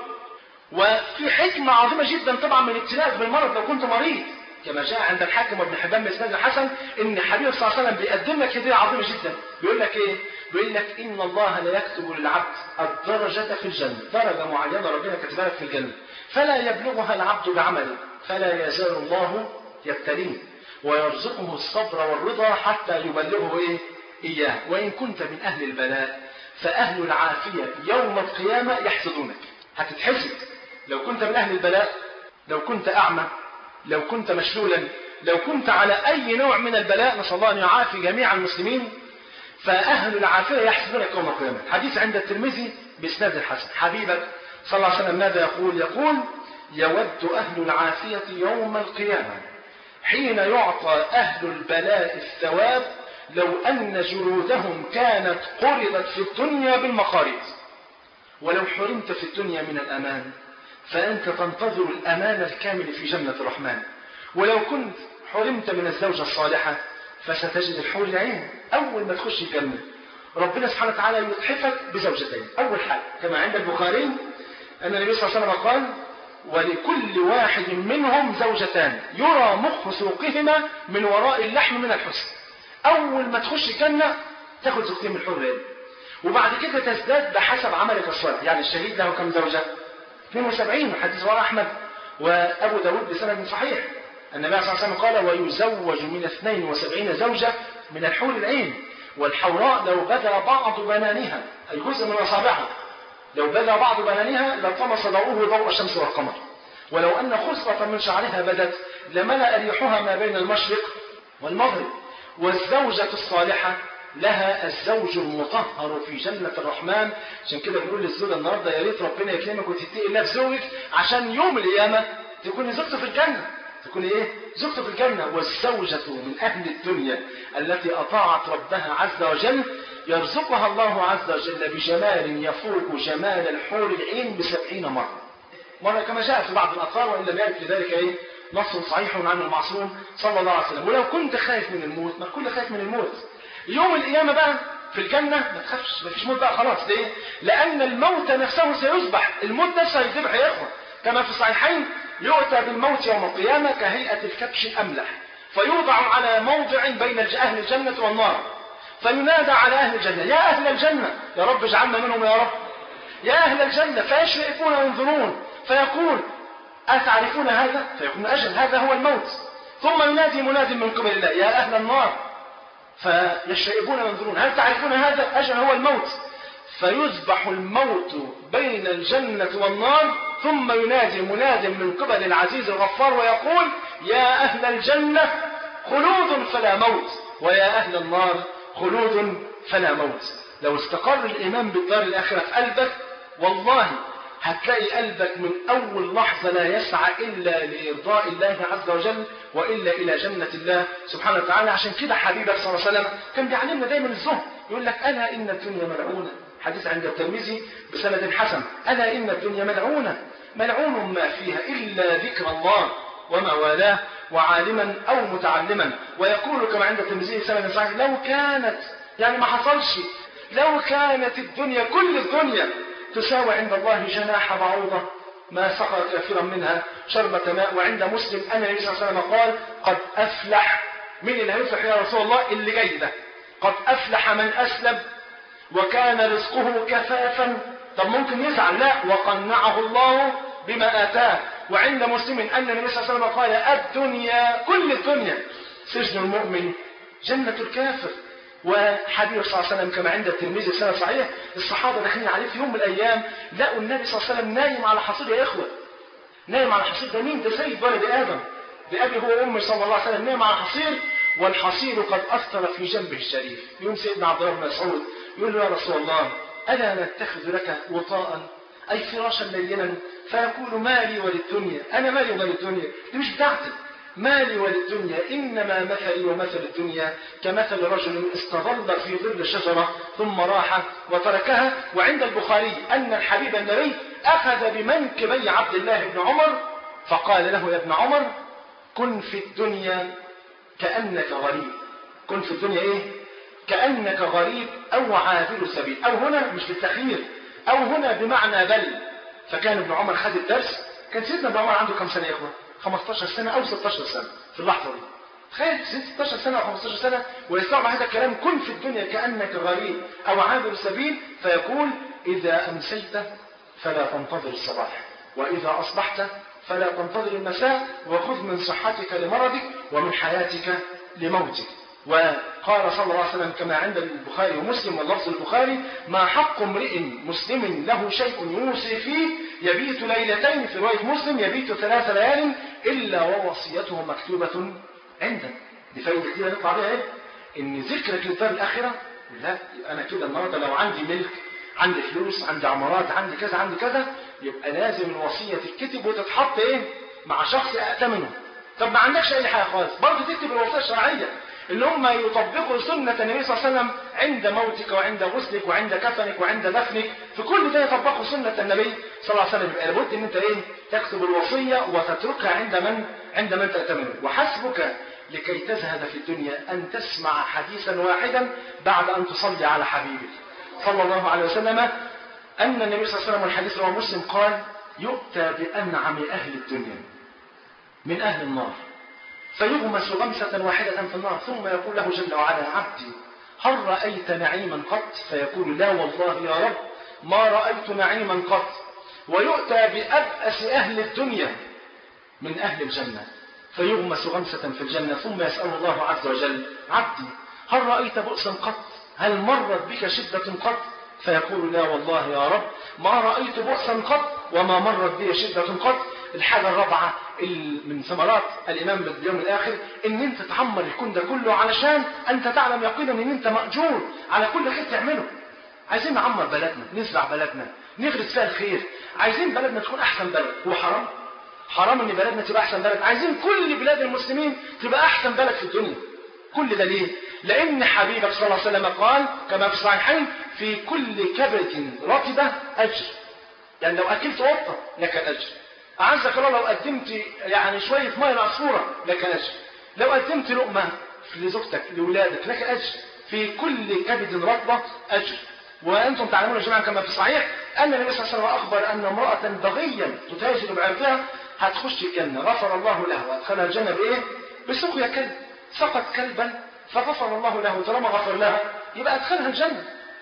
وفي حكمة عظيمة جدا طبعا من ابتلاءك بالمرض لو كنت مريض كما جاء عند الحاكم وابن حبان بإسناد الحسن إن حبيب صلى الله عليه وسلم بيقدم لك هدية عظيمة جدا بيقول لك إيه؟ بيقول لك إن الله لا يكتب للعبد الدرجة في الجنة درجة معينة ربنا كتبها لك في الجنة فلا يبلغها العبد بعمله فلا يزال الله يبتليه ويرزقه الصبر والرضا حتى يبلغه إيه؟ إياه وإن كنت من أهل البلاء فأهل العافية يوم القيامة يحسدونك هتتحسد لو كنت من أهل البلاء لو كنت أعمى لو كنت مشلولا لو كنت على أي نوع من البلاء نسأل الله أن يعافي جميع المسلمين فأهل العافية يحسبونك يوم القيامة حديث عند الترمذي بإسناد الحسن حبيبك صلى الله عليه وسلم ماذا يقول يقول يود أهل العافية يوم القيامة حين يعطى أهل البلاء الثواب لو أن جلودهم كانت قرضت في الدنيا بالمقاريض ولو حرمت في الدنيا من الأمان فأنت تنتظر الأمان الكامل في جنة الرحمن ولو كنت حرمت من الزوجة الصالحة فستجد الحور العين أول ما تخش الجنة ربنا سبحانه وتعالى يتحفك بزوجتين أول حاجة كما عند البخاري أن النبي صلى الله عليه وسلم قال ولكل واحد منهم زوجتان يرى مخ سوقهما من وراء اللحم من الحسن أول ما تخش الجنة تاخد زوجتين من الحور العين وبعد كده تزداد بحسب عملك الصالح يعني الشهيد له كم زوجة 72 حديث رواه أحمد وأبو داود بسند صحيح النبي صلى الله عليه وسلم قال ويزوج من 72 زوجة من الحور العين والحوراء لو بدا بعض بنانها أي جزء من أصابعها لو بدا بعض بنانها لطمس ضوءه ضوء الشمس والقمر ولو أن خصلة من شعرها بدت لملأ ريحها ما بين المشرق والمغرب والزوجة الصالحة لها الزوج المطهر في جنة الرحمن عشان كده بنقول للزوجة النهارده يا ريت ربنا يكرمك وتتقي الله في زوجك عشان يوم القيامة تكوني زوجته في الجنة تكون ايه زوجته في الجنة والزوجة من أهل الدنيا التي أطاعت ربها عز وجل يرزقها الله عز وجل بجمال يفوق جمال الحور العين بسبعين مرة مرة كما جاء في بعض الأثار وإن لم يرد في ذلك إيه نص صحيح عن المعصوم صلى الله عليه وسلم ولو كنت خايف من الموت ما كل خايف من الموت يوم القيامة بقى في الجنة ما تخافش ما فيش موت بقى خلاص ليه؟ لأن الموت نفسه سيذبح الموت نفسه هيذبح يا إخوة كما في الصحيحين يؤتى بالموت يوم القيامة كهيئة الكبش الأملح فيوضع على موضع بين أهل الجنة والنار فينادى على أهل الجنة يا أهل الجنة يا رب اجعلنا منهم يا رب يا أهل الجنة فيشرئون وينظرون فيقول أتعرفون هذا؟ فيقول أجل هذا هو الموت ثم ينادي مناد من قبل الله يا أهل النار فيشرئون وينظرون هل تعرفون هذا؟ أجل هو الموت فيذبح الموت بين الجنة والنار ثم ينادي مناد من قبل العزيز الغفار ويقول يا أهل الجنة خلود فلا موت ويا أهل النار خلود فلا موت لو استقر الإيمان بالدار الآخرة في قلبك والله هتلاقي قلبك من أول لحظة لا يسعى إلا لإرضاء الله عز وجل وإلا إلى جنة الله سبحانه وتعالى عشان كده حبيبك صلى الله عليه وسلم كان بيعلمنا دايما الزهد يقول لك ألا إن الدنيا ملعونة حديث عند الترمذي بسند حسن ألا إن الدنيا ملعونة ملعون ما فيها إلا ذكر الله وما والاه وعالما أو متعلما ويقول كما عند الترمذي سند صحيح لو كانت يعني ما حصلش لو كانت الدنيا كل الدنيا تساوي عند الله جناح بعوضة ما سقى كافرا منها شربة ماء وعند مسلم أن النبي صلى الله عليه وسلم قال قد أفلح من اللي هيفلح يا رسول الله اللي جاي ده قد أفلح من أسلم وكان رزقه كفافا طب ممكن يزعل لا وقنعه الله بما آتاه وعند مسلم أن النبي صلى الله عليه وسلم قال الدنيا كل الدنيا سجن المؤمن جنة الكافر وحديث صلى الله عليه وسلم كما عند الترمذي سنة صحيح الصحابة داخلين عليه في يوم من الأيام لقوا النبي صلى الله عليه وسلم نايم على حصير يا إخوة نايم على حصير ده مين ده سيد ولد آدم بأبي هو أمي صلى الله عليه وسلم نايم على حصير والحصير قد أثر في جنبه الشريف يوم سيدنا عبد الله بن مسعود يقول له يا رسول الله ألا نتخذ لك وطاء أي فراشا لينا فيقول مالي وللدنيا أنا مالي وللدنيا دي مش بتاعتي مالي وللدنيا إنما مثلي ومثل الدنيا كمثل رجل استظل في ظل شجرة ثم راح وتركها وعند البخاري أن الحبيب النبي أخذ بمنكبي عبد الله بن عمر فقال له يا ابن عمر كن في الدنيا كأنك غريب كن في الدنيا إيه كأنك غريب أو عابر سبيل أو هنا مش بالتخيير أو هنا بمعنى بل فكان ابن عمر خد الدرس كان سيدنا ابن عمر عنده كم سنة يا إخوة 15 سنة أو 16 سنة في اللحظة دي تخيل 16 سنة أو 15 سنة ويستوعب هذا الكلام كن في الدنيا كأنك غريب أو عابر سبيل فيقول إذا أمسيت فلا تنتظر الصباح وإذا أصبحت فلا تنتظر المساء وخذ من صحتك لمرضك ومن حياتك لموتك وقال صلى الله عليه وسلم كما عند البخاري ومسلم واللفظ البخاري ما حق امرئ مسلم له شيء يوصي فيه يبيت ليلتين في رواية مسلم يبيت ثلاث ليال إلا ووصيته مكتوبة عنده دي فايدة كده نطلع بيها إيه؟ إن ذكرك للدار الآخرة لا يبقى أنا كده النهاردة لو عندي ملك عندي فلوس عندي عمارات عندي كذا عندي كذا يبقى لازم الوصية تتكتب وتتحط إيه مع شخص أأتمنه طب ما عندكش أي حاجة خالص برضه تكتب الوصية الشرعية اللي هم يطبقوا سنة النبي صلى الله عليه وسلم عند موتك وعند غسلك وعند كفنك وعند دفنك في كل ده يطبقوا سنة النبي صلى الله عليه وسلم يبقى لابد ان انت ايه تكتب الوصية وتتركها عند من عند من تأتمنه وحسبك لكي تزهد في الدنيا أن تسمع حديثا واحدا بعد أن تصلي على حبيبك صلى الله عليه وسلم أن النبي صلى الله عليه وسلم والحديث رواه مسلم قال يؤتى بأنعم أهل الدنيا من أهل النار فيغمس غمسة واحدة في النار ثم يقول له جل وعلا عبدي هل رأيت نعيما قط فيقول لا والله يا رب ما رأيت نعيما قط ويؤتى بأبأس أهل الدنيا من أهل الجنة فيغمس غمسة في الجنة ثم يسأل الله عز وجل عبدي هل رأيت بؤسا قط هل مرت بك شدة قط فيقول لا والله يا رب ما رأيت بؤسا قط وما مرت بي شدة قط الحاجة الرابعة من ثمرات الإيمان باليوم الآخر إن أنت تعمر الكون ده كله علشان أنت تعلم يقينا إن أنت مأجور على كل خير تعمله عايزين نعمر بلدنا نزرع بلدنا نغرس فيها الخير عايزين بلدنا تكون أحسن بلد هو حرام حرام ان بلدنا تبقى احسن بلد عايزين كل بلاد المسلمين تبقى احسن بلد في الدنيا كل ده ليه لان حبيبك صلى الله عليه وسلم قال كما في الصحيحين في كل كبد رطبه اجر يعني لو اكلت قطه لك الاجر اعزك الله لو قدمت يعني شويه ميه العصفوره لك اجر لو قدمت لقمه لزوجتك لاولادك لك اجر في كل كبد رطبه اجر وانتم تعلمون جميعا كما في الصحيح ان النبي صلى الله عليه وسلم اخبر ان امراه بغيا تتاجر بعرضها هتخش الجنة غفر الله له وادخلها الجنة بإيه؟ بسقيا كلب سقط كلبا فغفر الله له طالما غفر لها يبقى أدخلها الجنة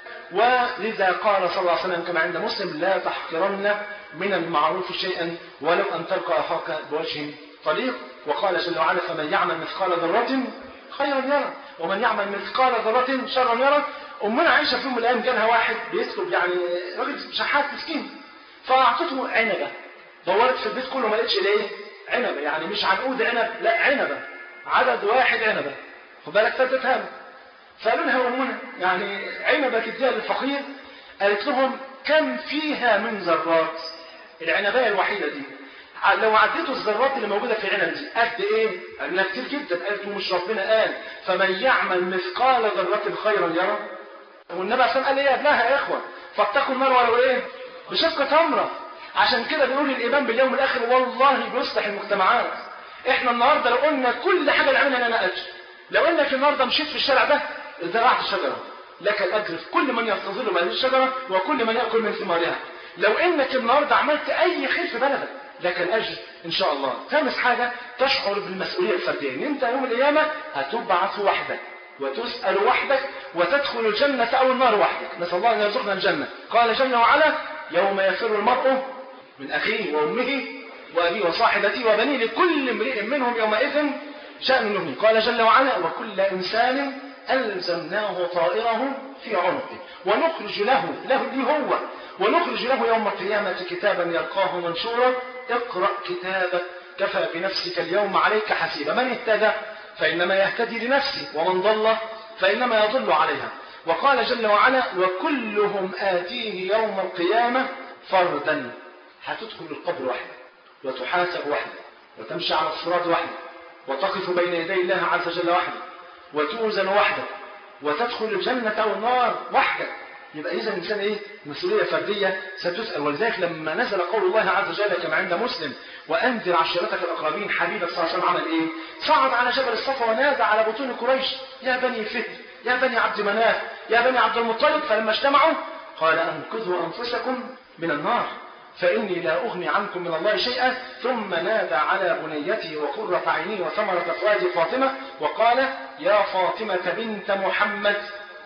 ولذا قال صلى الله عليه وسلم كما عند مسلم لا تحقرن من المعروف شيئا ولو أن تلقى أخاك بوجه طليق وقال جل وعلا فمن يعمل مثقال ذرة خيرا يرى ومن يعمل مثقال ذرة شرا يرى أمنا عائشة في يوم من الأيام جالها واحد بيطلب يعني راجل شحات مسكين فأعطته عنبة دورت في البيت كله ما لقيتش الايه؟ عنبه يعني مش عنقود عنب لا عنبه عدد واحد عنبه خد بالك فاتتها له فقالوا لها امنا يعني عنبه تديها للفقير قالت لهم كم فيها من ذرات العنبايه الوحيده دي لو عديتوا الذرات اللي موجوده في العنب دي قد ايه؟ قال لها كتير جدا قالت مش ربنا قال فمن يعمل مثقال ذره خيرا يرى والنبي عليه الصلاه قال ايه قبلها يا اخوه فاتقوا النار ولو ايه؟ بشق تمره عشان كده بيقول الإيمان باليوم الآخر والله بيصلح المجتمعات احنا النهاردة لو قلنا كل حاجة نعملها لنا أجر لو انك النهاردة مشيت في الشارع ده زرعت شجرة لك الأجر في كل من يستظل بهذه الشجرة وكل من يأكل من ثمارها لو انك النهاردة عملت أي خير في بلدك لك الأجر إن شاء الله خامس حاجة تشعر بالمسؤولية الفردية إن أنت يوم القيامة هتبعث وحدك وتسأل وحدك وتدخل الجنة أو النار وحدك نسأل الله أن يرزقنا الجنة قال جل وعلا يوم يفر المرء من أخيه وأمه وأبيه وصاحبته وبنيه لكل امرئ منهم يومئذ شأن يغني قال جل وعلا وكل إنسان ألزمناه طائره في عنقه ونخرج له له دي هو ونخرج له يوم القيامة كتابا يلقاه منشورا اقرأ كتابك كفى بنفسك اليوم عليك حسيبا من اهتدى فإنما يهتدي لنفسه ومن ضل فإنما يضل عليها وقال جل وعلا وكلهم آتيه يوم القيامة فردا هتدخل القبر وحدك وتحاسب وحدك وتمشي على الصراط وحدك وتقف بين يدي الله عز وجل وحدك وتوزن وحدك وتدخل الجنة أو النار وحدك يبقى إذا الإنسان إيه؟ مسؤولية فردية ستسأل ولذلك لما نزل قول الله عز وجل كما عند مسلم وأنذر عشيرتك الأقربين حبيبك صلى الله عليه وسلم عمل إيه؟ صعد على جبل الصفا ونادى على بطون قريش يا بني فهر يا بني عبد مناف يا بني عبد المطلب فلما اجتمعوا قال أنقذوا أنفسكم من النار فإني لا أغني عنكم من الله شيئا ثم نادى على بنيته وقرة عينيه وثمرة فؤاد فاطمة وقال يا فاطمة بنت محمد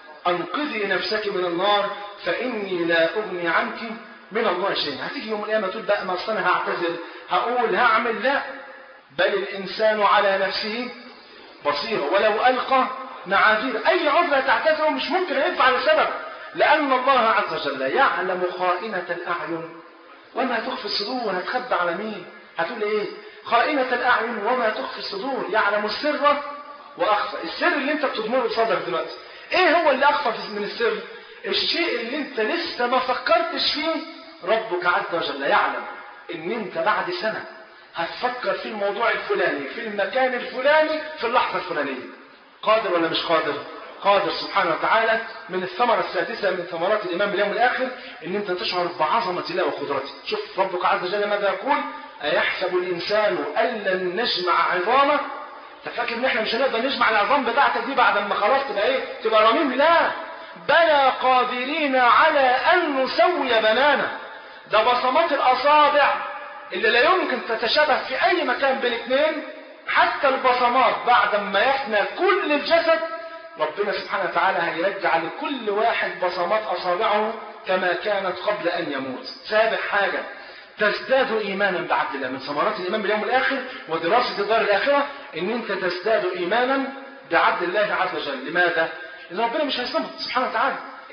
أنقذي نفسك من النار فإني لا أغني عنك من الله شيئا هتيجي يوم القيامة تقول بقى ما أصل أنا هعتذر هقول هعمل لا بل الإنسان على نفسه بصيرة ولو ألقى معاذير أي عذر تعتذره مش ممكن ينفع لسبب لأن الله عز وجل يعلم خائنة الأعين وما تخفي الصدور هتخبى على مين هتقول ايه خائنة الأعين وما تخفي الصدور يعلم السر وأخفى السر اللي أنت بتضمره بصدرك دلوقتي إيه هو اللي أخفى من السر الشيء اللي أنت لسه ما فكرتش فيه ربك عز وجل يعلم إن أنت بعد سنة هتفكر في الموضوع الفلاني في المكان الفلاني في اللحظة الفلانية قادر ولا مش قادر قادر سبحانه وتعالى من الثمرة السادسة من ثمرات الإيمان باليوم الآخر إن أنت تشعر بعظمة الله وقدرته شوف ربك عز وجل ماذا يقول أيحسب الإنسان أن لن نجمع عظامه أنت فاكر إن إحنا مش هنقدر نجمع العظام بتاعتك دي بعد ما خلاص تبقى إيه تبقى رميم لا بلى قادرين على أن نسوي بنانا ده بصمات الأصابع اللي لا يمكن تتشابه في أي مكان بين اثنين حتى البصمات بعد ما يفنى كل الجسد ربنا سبحانه وتعالى هيرجع لكل واحد بصمات أصابعه كما كانت قبل أن يموت سابع حاجة تزداد إيمانا بعبد الله من ثمرات الإيمان باليوم الآخر ودراسة الدار الآخرة إن أنت تزداد إيمانا بعبد الله عز وجل لماذا؟ لأن ربنا مش هيسلمك سبحانه وتعالى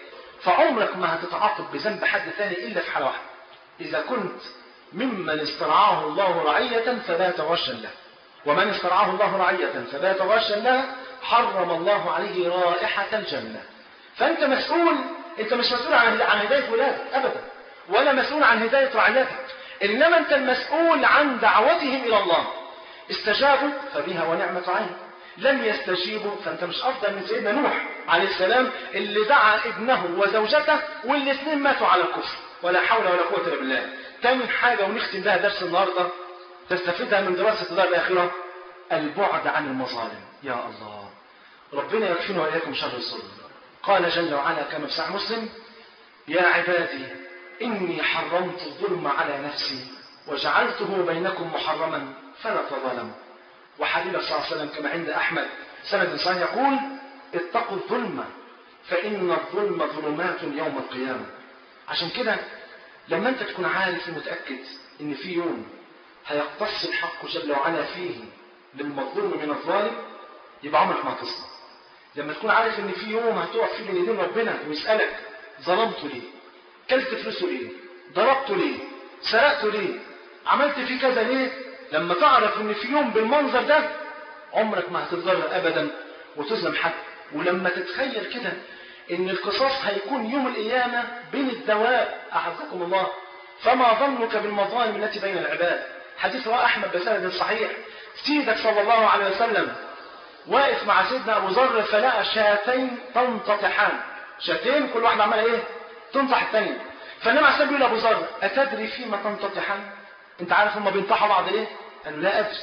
فعمرك ما هتتعاقب بذنب حد ثاني إلا في حالة واحدة إذا كنت ممن استرعاه الله رعية فبات غشا له ومن استرعاه الله رعية فبات غشا له حرم الله عليه رائحة الجنة فأنت مسؤول أنت مش مسؤول عن عن هداية ولادك أبدا ولا مسؤول عن هداية رعيتك إنما أنت المسؤول عن دعوتهم إلى الله استجابوا فبها ونعمة عين لم يستجيبوا فأنت مش أفضل من سيدنا نوح عليه السلام اللي دعا ابنه وزوجته والاثنين ماتوا على الكفر ولا حول ولا قوة إلا بالله تامن حاجة ونختم بها درس النهاردة تستفيدها من دراسة الدار الآخرة البعد عن المظالم يا الله ربنا يكفينا وإياكم شر الظلم قال جل وعلا كما في صحيح مسلم يا عبادي إني حرمت الظلم على نفسي وجعلته بينكم محرما فلا تظالموا وحبيب صلى الله عليه وسلم كما عند أحمد سند صحيح يقول اتقوا الظلم فإن الظلم ظلمات يوم القيامة عشان كده لما انت تكون عارف ومتأكد ان في يوم هيقتص الحق جل وعلا فيه للمظلوم من الظالم يبقى عمرك ما هتصنع لما تكون عارف ان في يوم هتقف فيه بين ايدين ربنا ويسألك ظلمته ليه كلت فلوسه ليه ضربته ليه سرقته ليه عملت فيه كذا ليه لما تعرف ان في يوم بالمنظر ده عمرك ما هتتضرر ابدا وتظلم حد ولما تتخيل كده ان القصاص هيكون يوم القيامة بين الدواب اعزكم الله فما ظنك بالمظالم التي بين العباد حديث رواه احمد بسند صحيح سيدك صلى الله عليه وسلم واقف مع سيدنا ابو ذر فلقى شاتين تنتطحان شاتين كل واحده عماله ايه تنطح الثانيه فالنبي عليه الصلاه بيقول لابو ذر اتدري فيما تنتطحان انت عارف هما بينطحوا بعض ليه قال لا ادري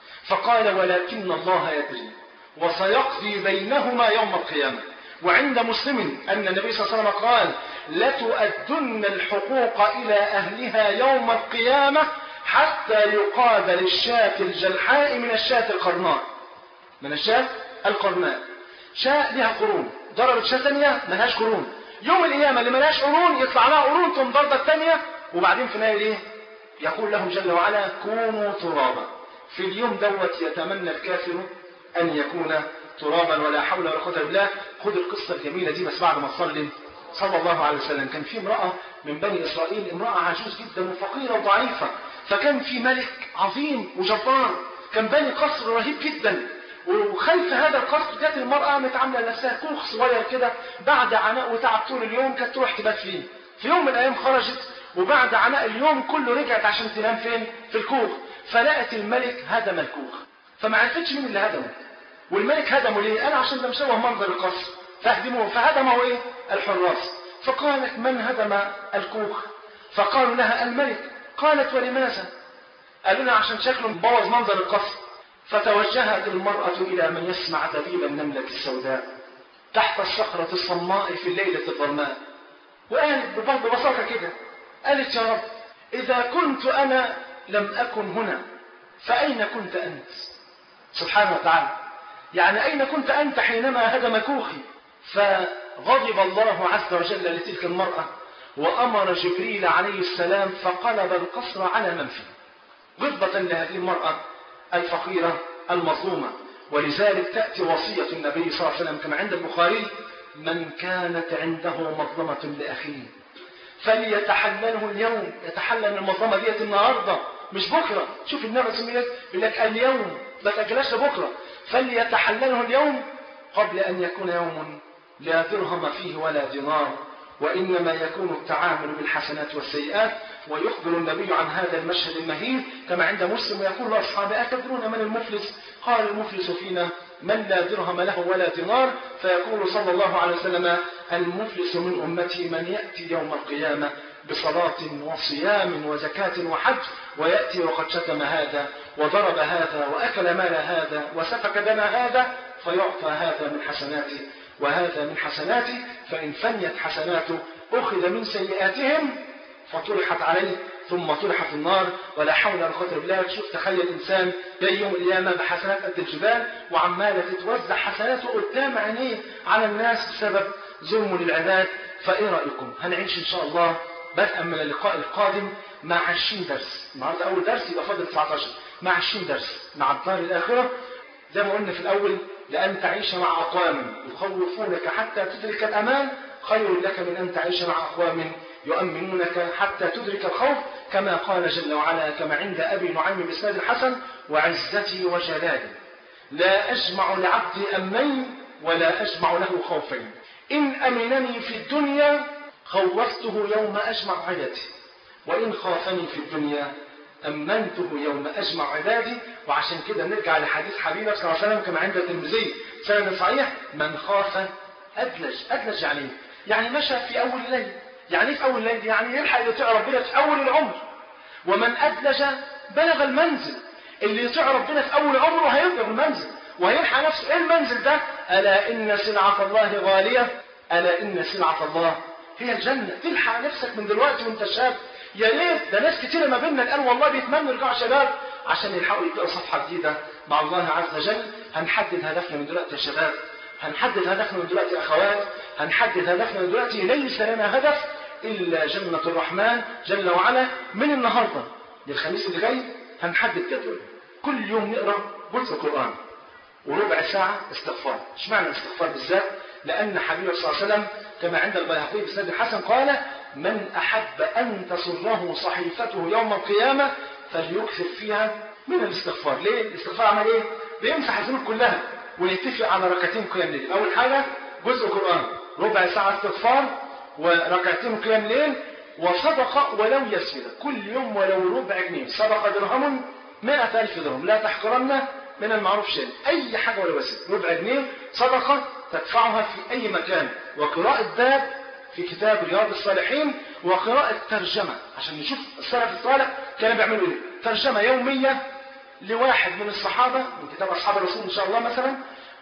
فقال ولكن الله يدري وسيقضي بينهما يوم القيامه وعند مسلم أن النبي صلى الله عليه وسلم قال لتؤدن الحقوق إلى أهلها يوم القيامة حتى يقاد للشاة الجلحاء من الشاة القرناء من الشاة القرناء شاة لها قرون ضربت شاة ثانية ملهاش قرون يوم القيامة اللي ملهاش قرون يطلع لها قرون ثم ضربة ثانية وبعدين في النهاية ايه؟ يقول لهم جل وعلا كونوا ترابا في اليوم دوت يتمنى الكافر أن يكون ترابا ولا حول ولا قوة الا بالله خد القصة الجميلة دي بس بعد ما تصلي صلى الله عليه وسلم كان في امرأة من بني إسرائيل امرأة عجوز جدا وفقيرة وضعيفة فكان في ملك عظيم وجبار كان بني قصر رهيب جدا وخلف هذا القصر جت المرأة متعاملة لنفسها كوخ صغير كده بعد عناء وتعب طول اليوم كانت تروح تبات فيه في يوم من الأيام خرجت وبعد عناء اليوم كله رجعت عشان تنام فين في الكوخ فلقت الملك هدم الكوخ فما عرفتش مين اللي هدمه والملك هدمه ليه؟ قال عشان ده مشوه منظر القصر فهدموه فهدمه ايه؟ الحراس فقالت من هدم الكوخ؟ فقالوا لها الملك قالت ولماذا؟ قالوا لها عشان شكله مبوظ منظر القصر فتوجهت المرأة إلى من يسمع دبيب النملة السوداء تحت الصخرة الصماء في الليلة الظلماء وقالت ببساطة كده قالت يا رب إذا كنت أنا لم أكن هنا فأين كنت أنت؟ سبحانه وتعالى يعني أين كنت أنت حينما هدم كوخي فغضب الله عز وجل لتلك المرأة وأمر جبريل عليه السلام فقلب القصر على من فيه غضبة لهذه المرأة الفقيرة المظلومة ولذلك تأتي وصية النبي صلى الله عليه وسلم كما عند البخاري من كانت عنده مظلمة لأخيه فليتحلله اليوم يتحلل المظلمة ديت النهاردة مش بكرة شوف النبي صلى الله عليه وسلم يقول لك اليوم ما تأجلهاش لبكرة فليتحلله اليوم قبل أن يكون يوم لا درهم فيه ولا دينار وإنما يكون التعامل بالحسنات والسيئات ويخبر النبي عن هذا المشهد المهين كما عند مسلم ويقول لأصحابه أتدرون من المفلس قال المفلس فينا من لا درهم له ولا دينار فيقول صلى الله عليه وسلم المفلس من أمتي من يأتي يوم القيامة بصلاة وصيام وزكاة وحج ويأتي وقد شتم هذا وضرب هذا وأكل مال هذا وسفك دم هذا فيعطى هذا من حسناته وهذا من حسناته فإن فنيت حسناته أخذ من سيئاتهم فطرحت عليه ثم طرح في النار ولا حول ولا قوة بالله شوف تخيل إنسان جاي يوم القيامة بحسنات قد الجبال وعمالة تتوزع حسناته قدام عينيه على الناس بسبب ظلم للعباد فإيه رأيكم هنعيش إن شاء الله بدءا من اللقاء القادم مع 20 درس النهارده أول درس يبقى فاضل 19 مع 20 درس مع الدار الآخرة زي ما قلنا في الأول لأن تعيش مع أقوام يخوفونك حتى تدرك الأمان خير لك من أن تعيش مع أقوام يؤمنونك حتى تدرك الخوف كما قال جل وعلا كما عند أبي نعيم بإسناد الحسن وعزتي وجلالي لا أجمع لعبدي أمين ولا أجمع له خوفين إن أمنني في الدنيا خوفته يوم أجمع عدتي وإن خافني في الدنيا أمنته يوم أجمع عبادي وعشان كده نرجع لحديث حبيبك صلى الله عليه وسلم كما عند الترمذي سند صحيح من خاف أدلج أدلج يعني يعني مشى في أول الليل يعني في أول الليل يعني يلحق يطيع ربنا في أول العمر ومن أدلج بلغ المنزل اللي يطيع ربنا في أول عمره هيبلغ المنزل وهيلحق نفسه إيه المنزل ده ألا إن سلعة الله غالية ألا إن سلعة الله هي الجنة تلحق نفسك من دلوقتي وانت شاب يا ريت ده ناس كتير ما بيننا الآن والله بيتمنوا يرجعوا شباب عشان يلحقوا يبدأوا صفحة جديدة مع الله عز وجل هنحدد هدفنا من دلوقتي يا شباب هنحدد هدفنا من دلوقتي يا أخوات هنحدد هدفنا من دلوقتي ليس لنا هدف إلا جنة الرحمن جل وعلا من النهاردة للخميس اللي جاي هنحدد جدول كل يوم نقرأ جزء قرآن وربع ساعة استغفار اشمعنى الاستغفار بالذات لأن حبيبه صلى الله عليه وسلم كما عند البيهقي بسند الحسن قال من أحب أن تسره صحيفته يوم القيامة فليكثر فيها من الاستغفار ليه؟ الاستغفار عمل ايه؟ بيمسح الذنوب كلها ونتفق على ركعتين قيام ليل أول حاجة جزء قرآن ربع ساعة استغفار وركعتين قيام ليل وصدقة ولو يسيرة كل يوم ولو ربع جنيه صدقة درهم مائة ألف درهم لا تحقرن من المعروف شيء أي حاجة ولا يسير ربع جنيه صدقة تدفعها في أي مكان وقراءة باب في كتاب رياض الصالحين وقراءة ترجمة عشان نشوف السلف الصالح كانوا بيعملوا ايه ترجمة يومية لواحد من الصحابة من كتاب أصحاب الرسول إن شاء الله مثلا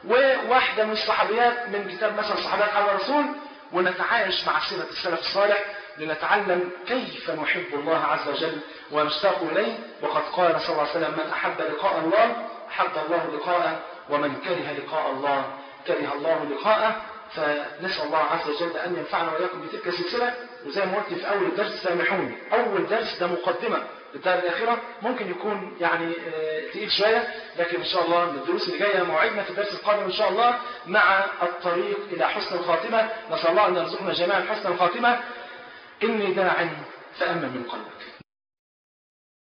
وواحدة من الصحابيات من كتاب مثلا صحابات على الرسول ونتعايش مع سيرة السلف الصالح لنتعلم كيف نحب الله عز وجل ونشتاق إليه وقد قال صلى الله عليه وسلم من أحب لقاء الله أحب الله لقاءه ومن كره لقاء الله كره الله لقاءه فنسأل الله عز وجل أن ينفعنا وإياكم بتلك السلسلة وزي ما قلت في أول الدرس سامحوني أول درس ده مقدمة للدار الآخرة ممكن يكون يعني تقيل شوية لكن إن شاء الله من الدروس اللي جاية موعدنا في الدرس القادم إن شاء الله مع الطريق إلى حسن الخاتمة نسأل الله أن يرزقنا جميعا حسن الخاتمة إني داع فأمن من قلبك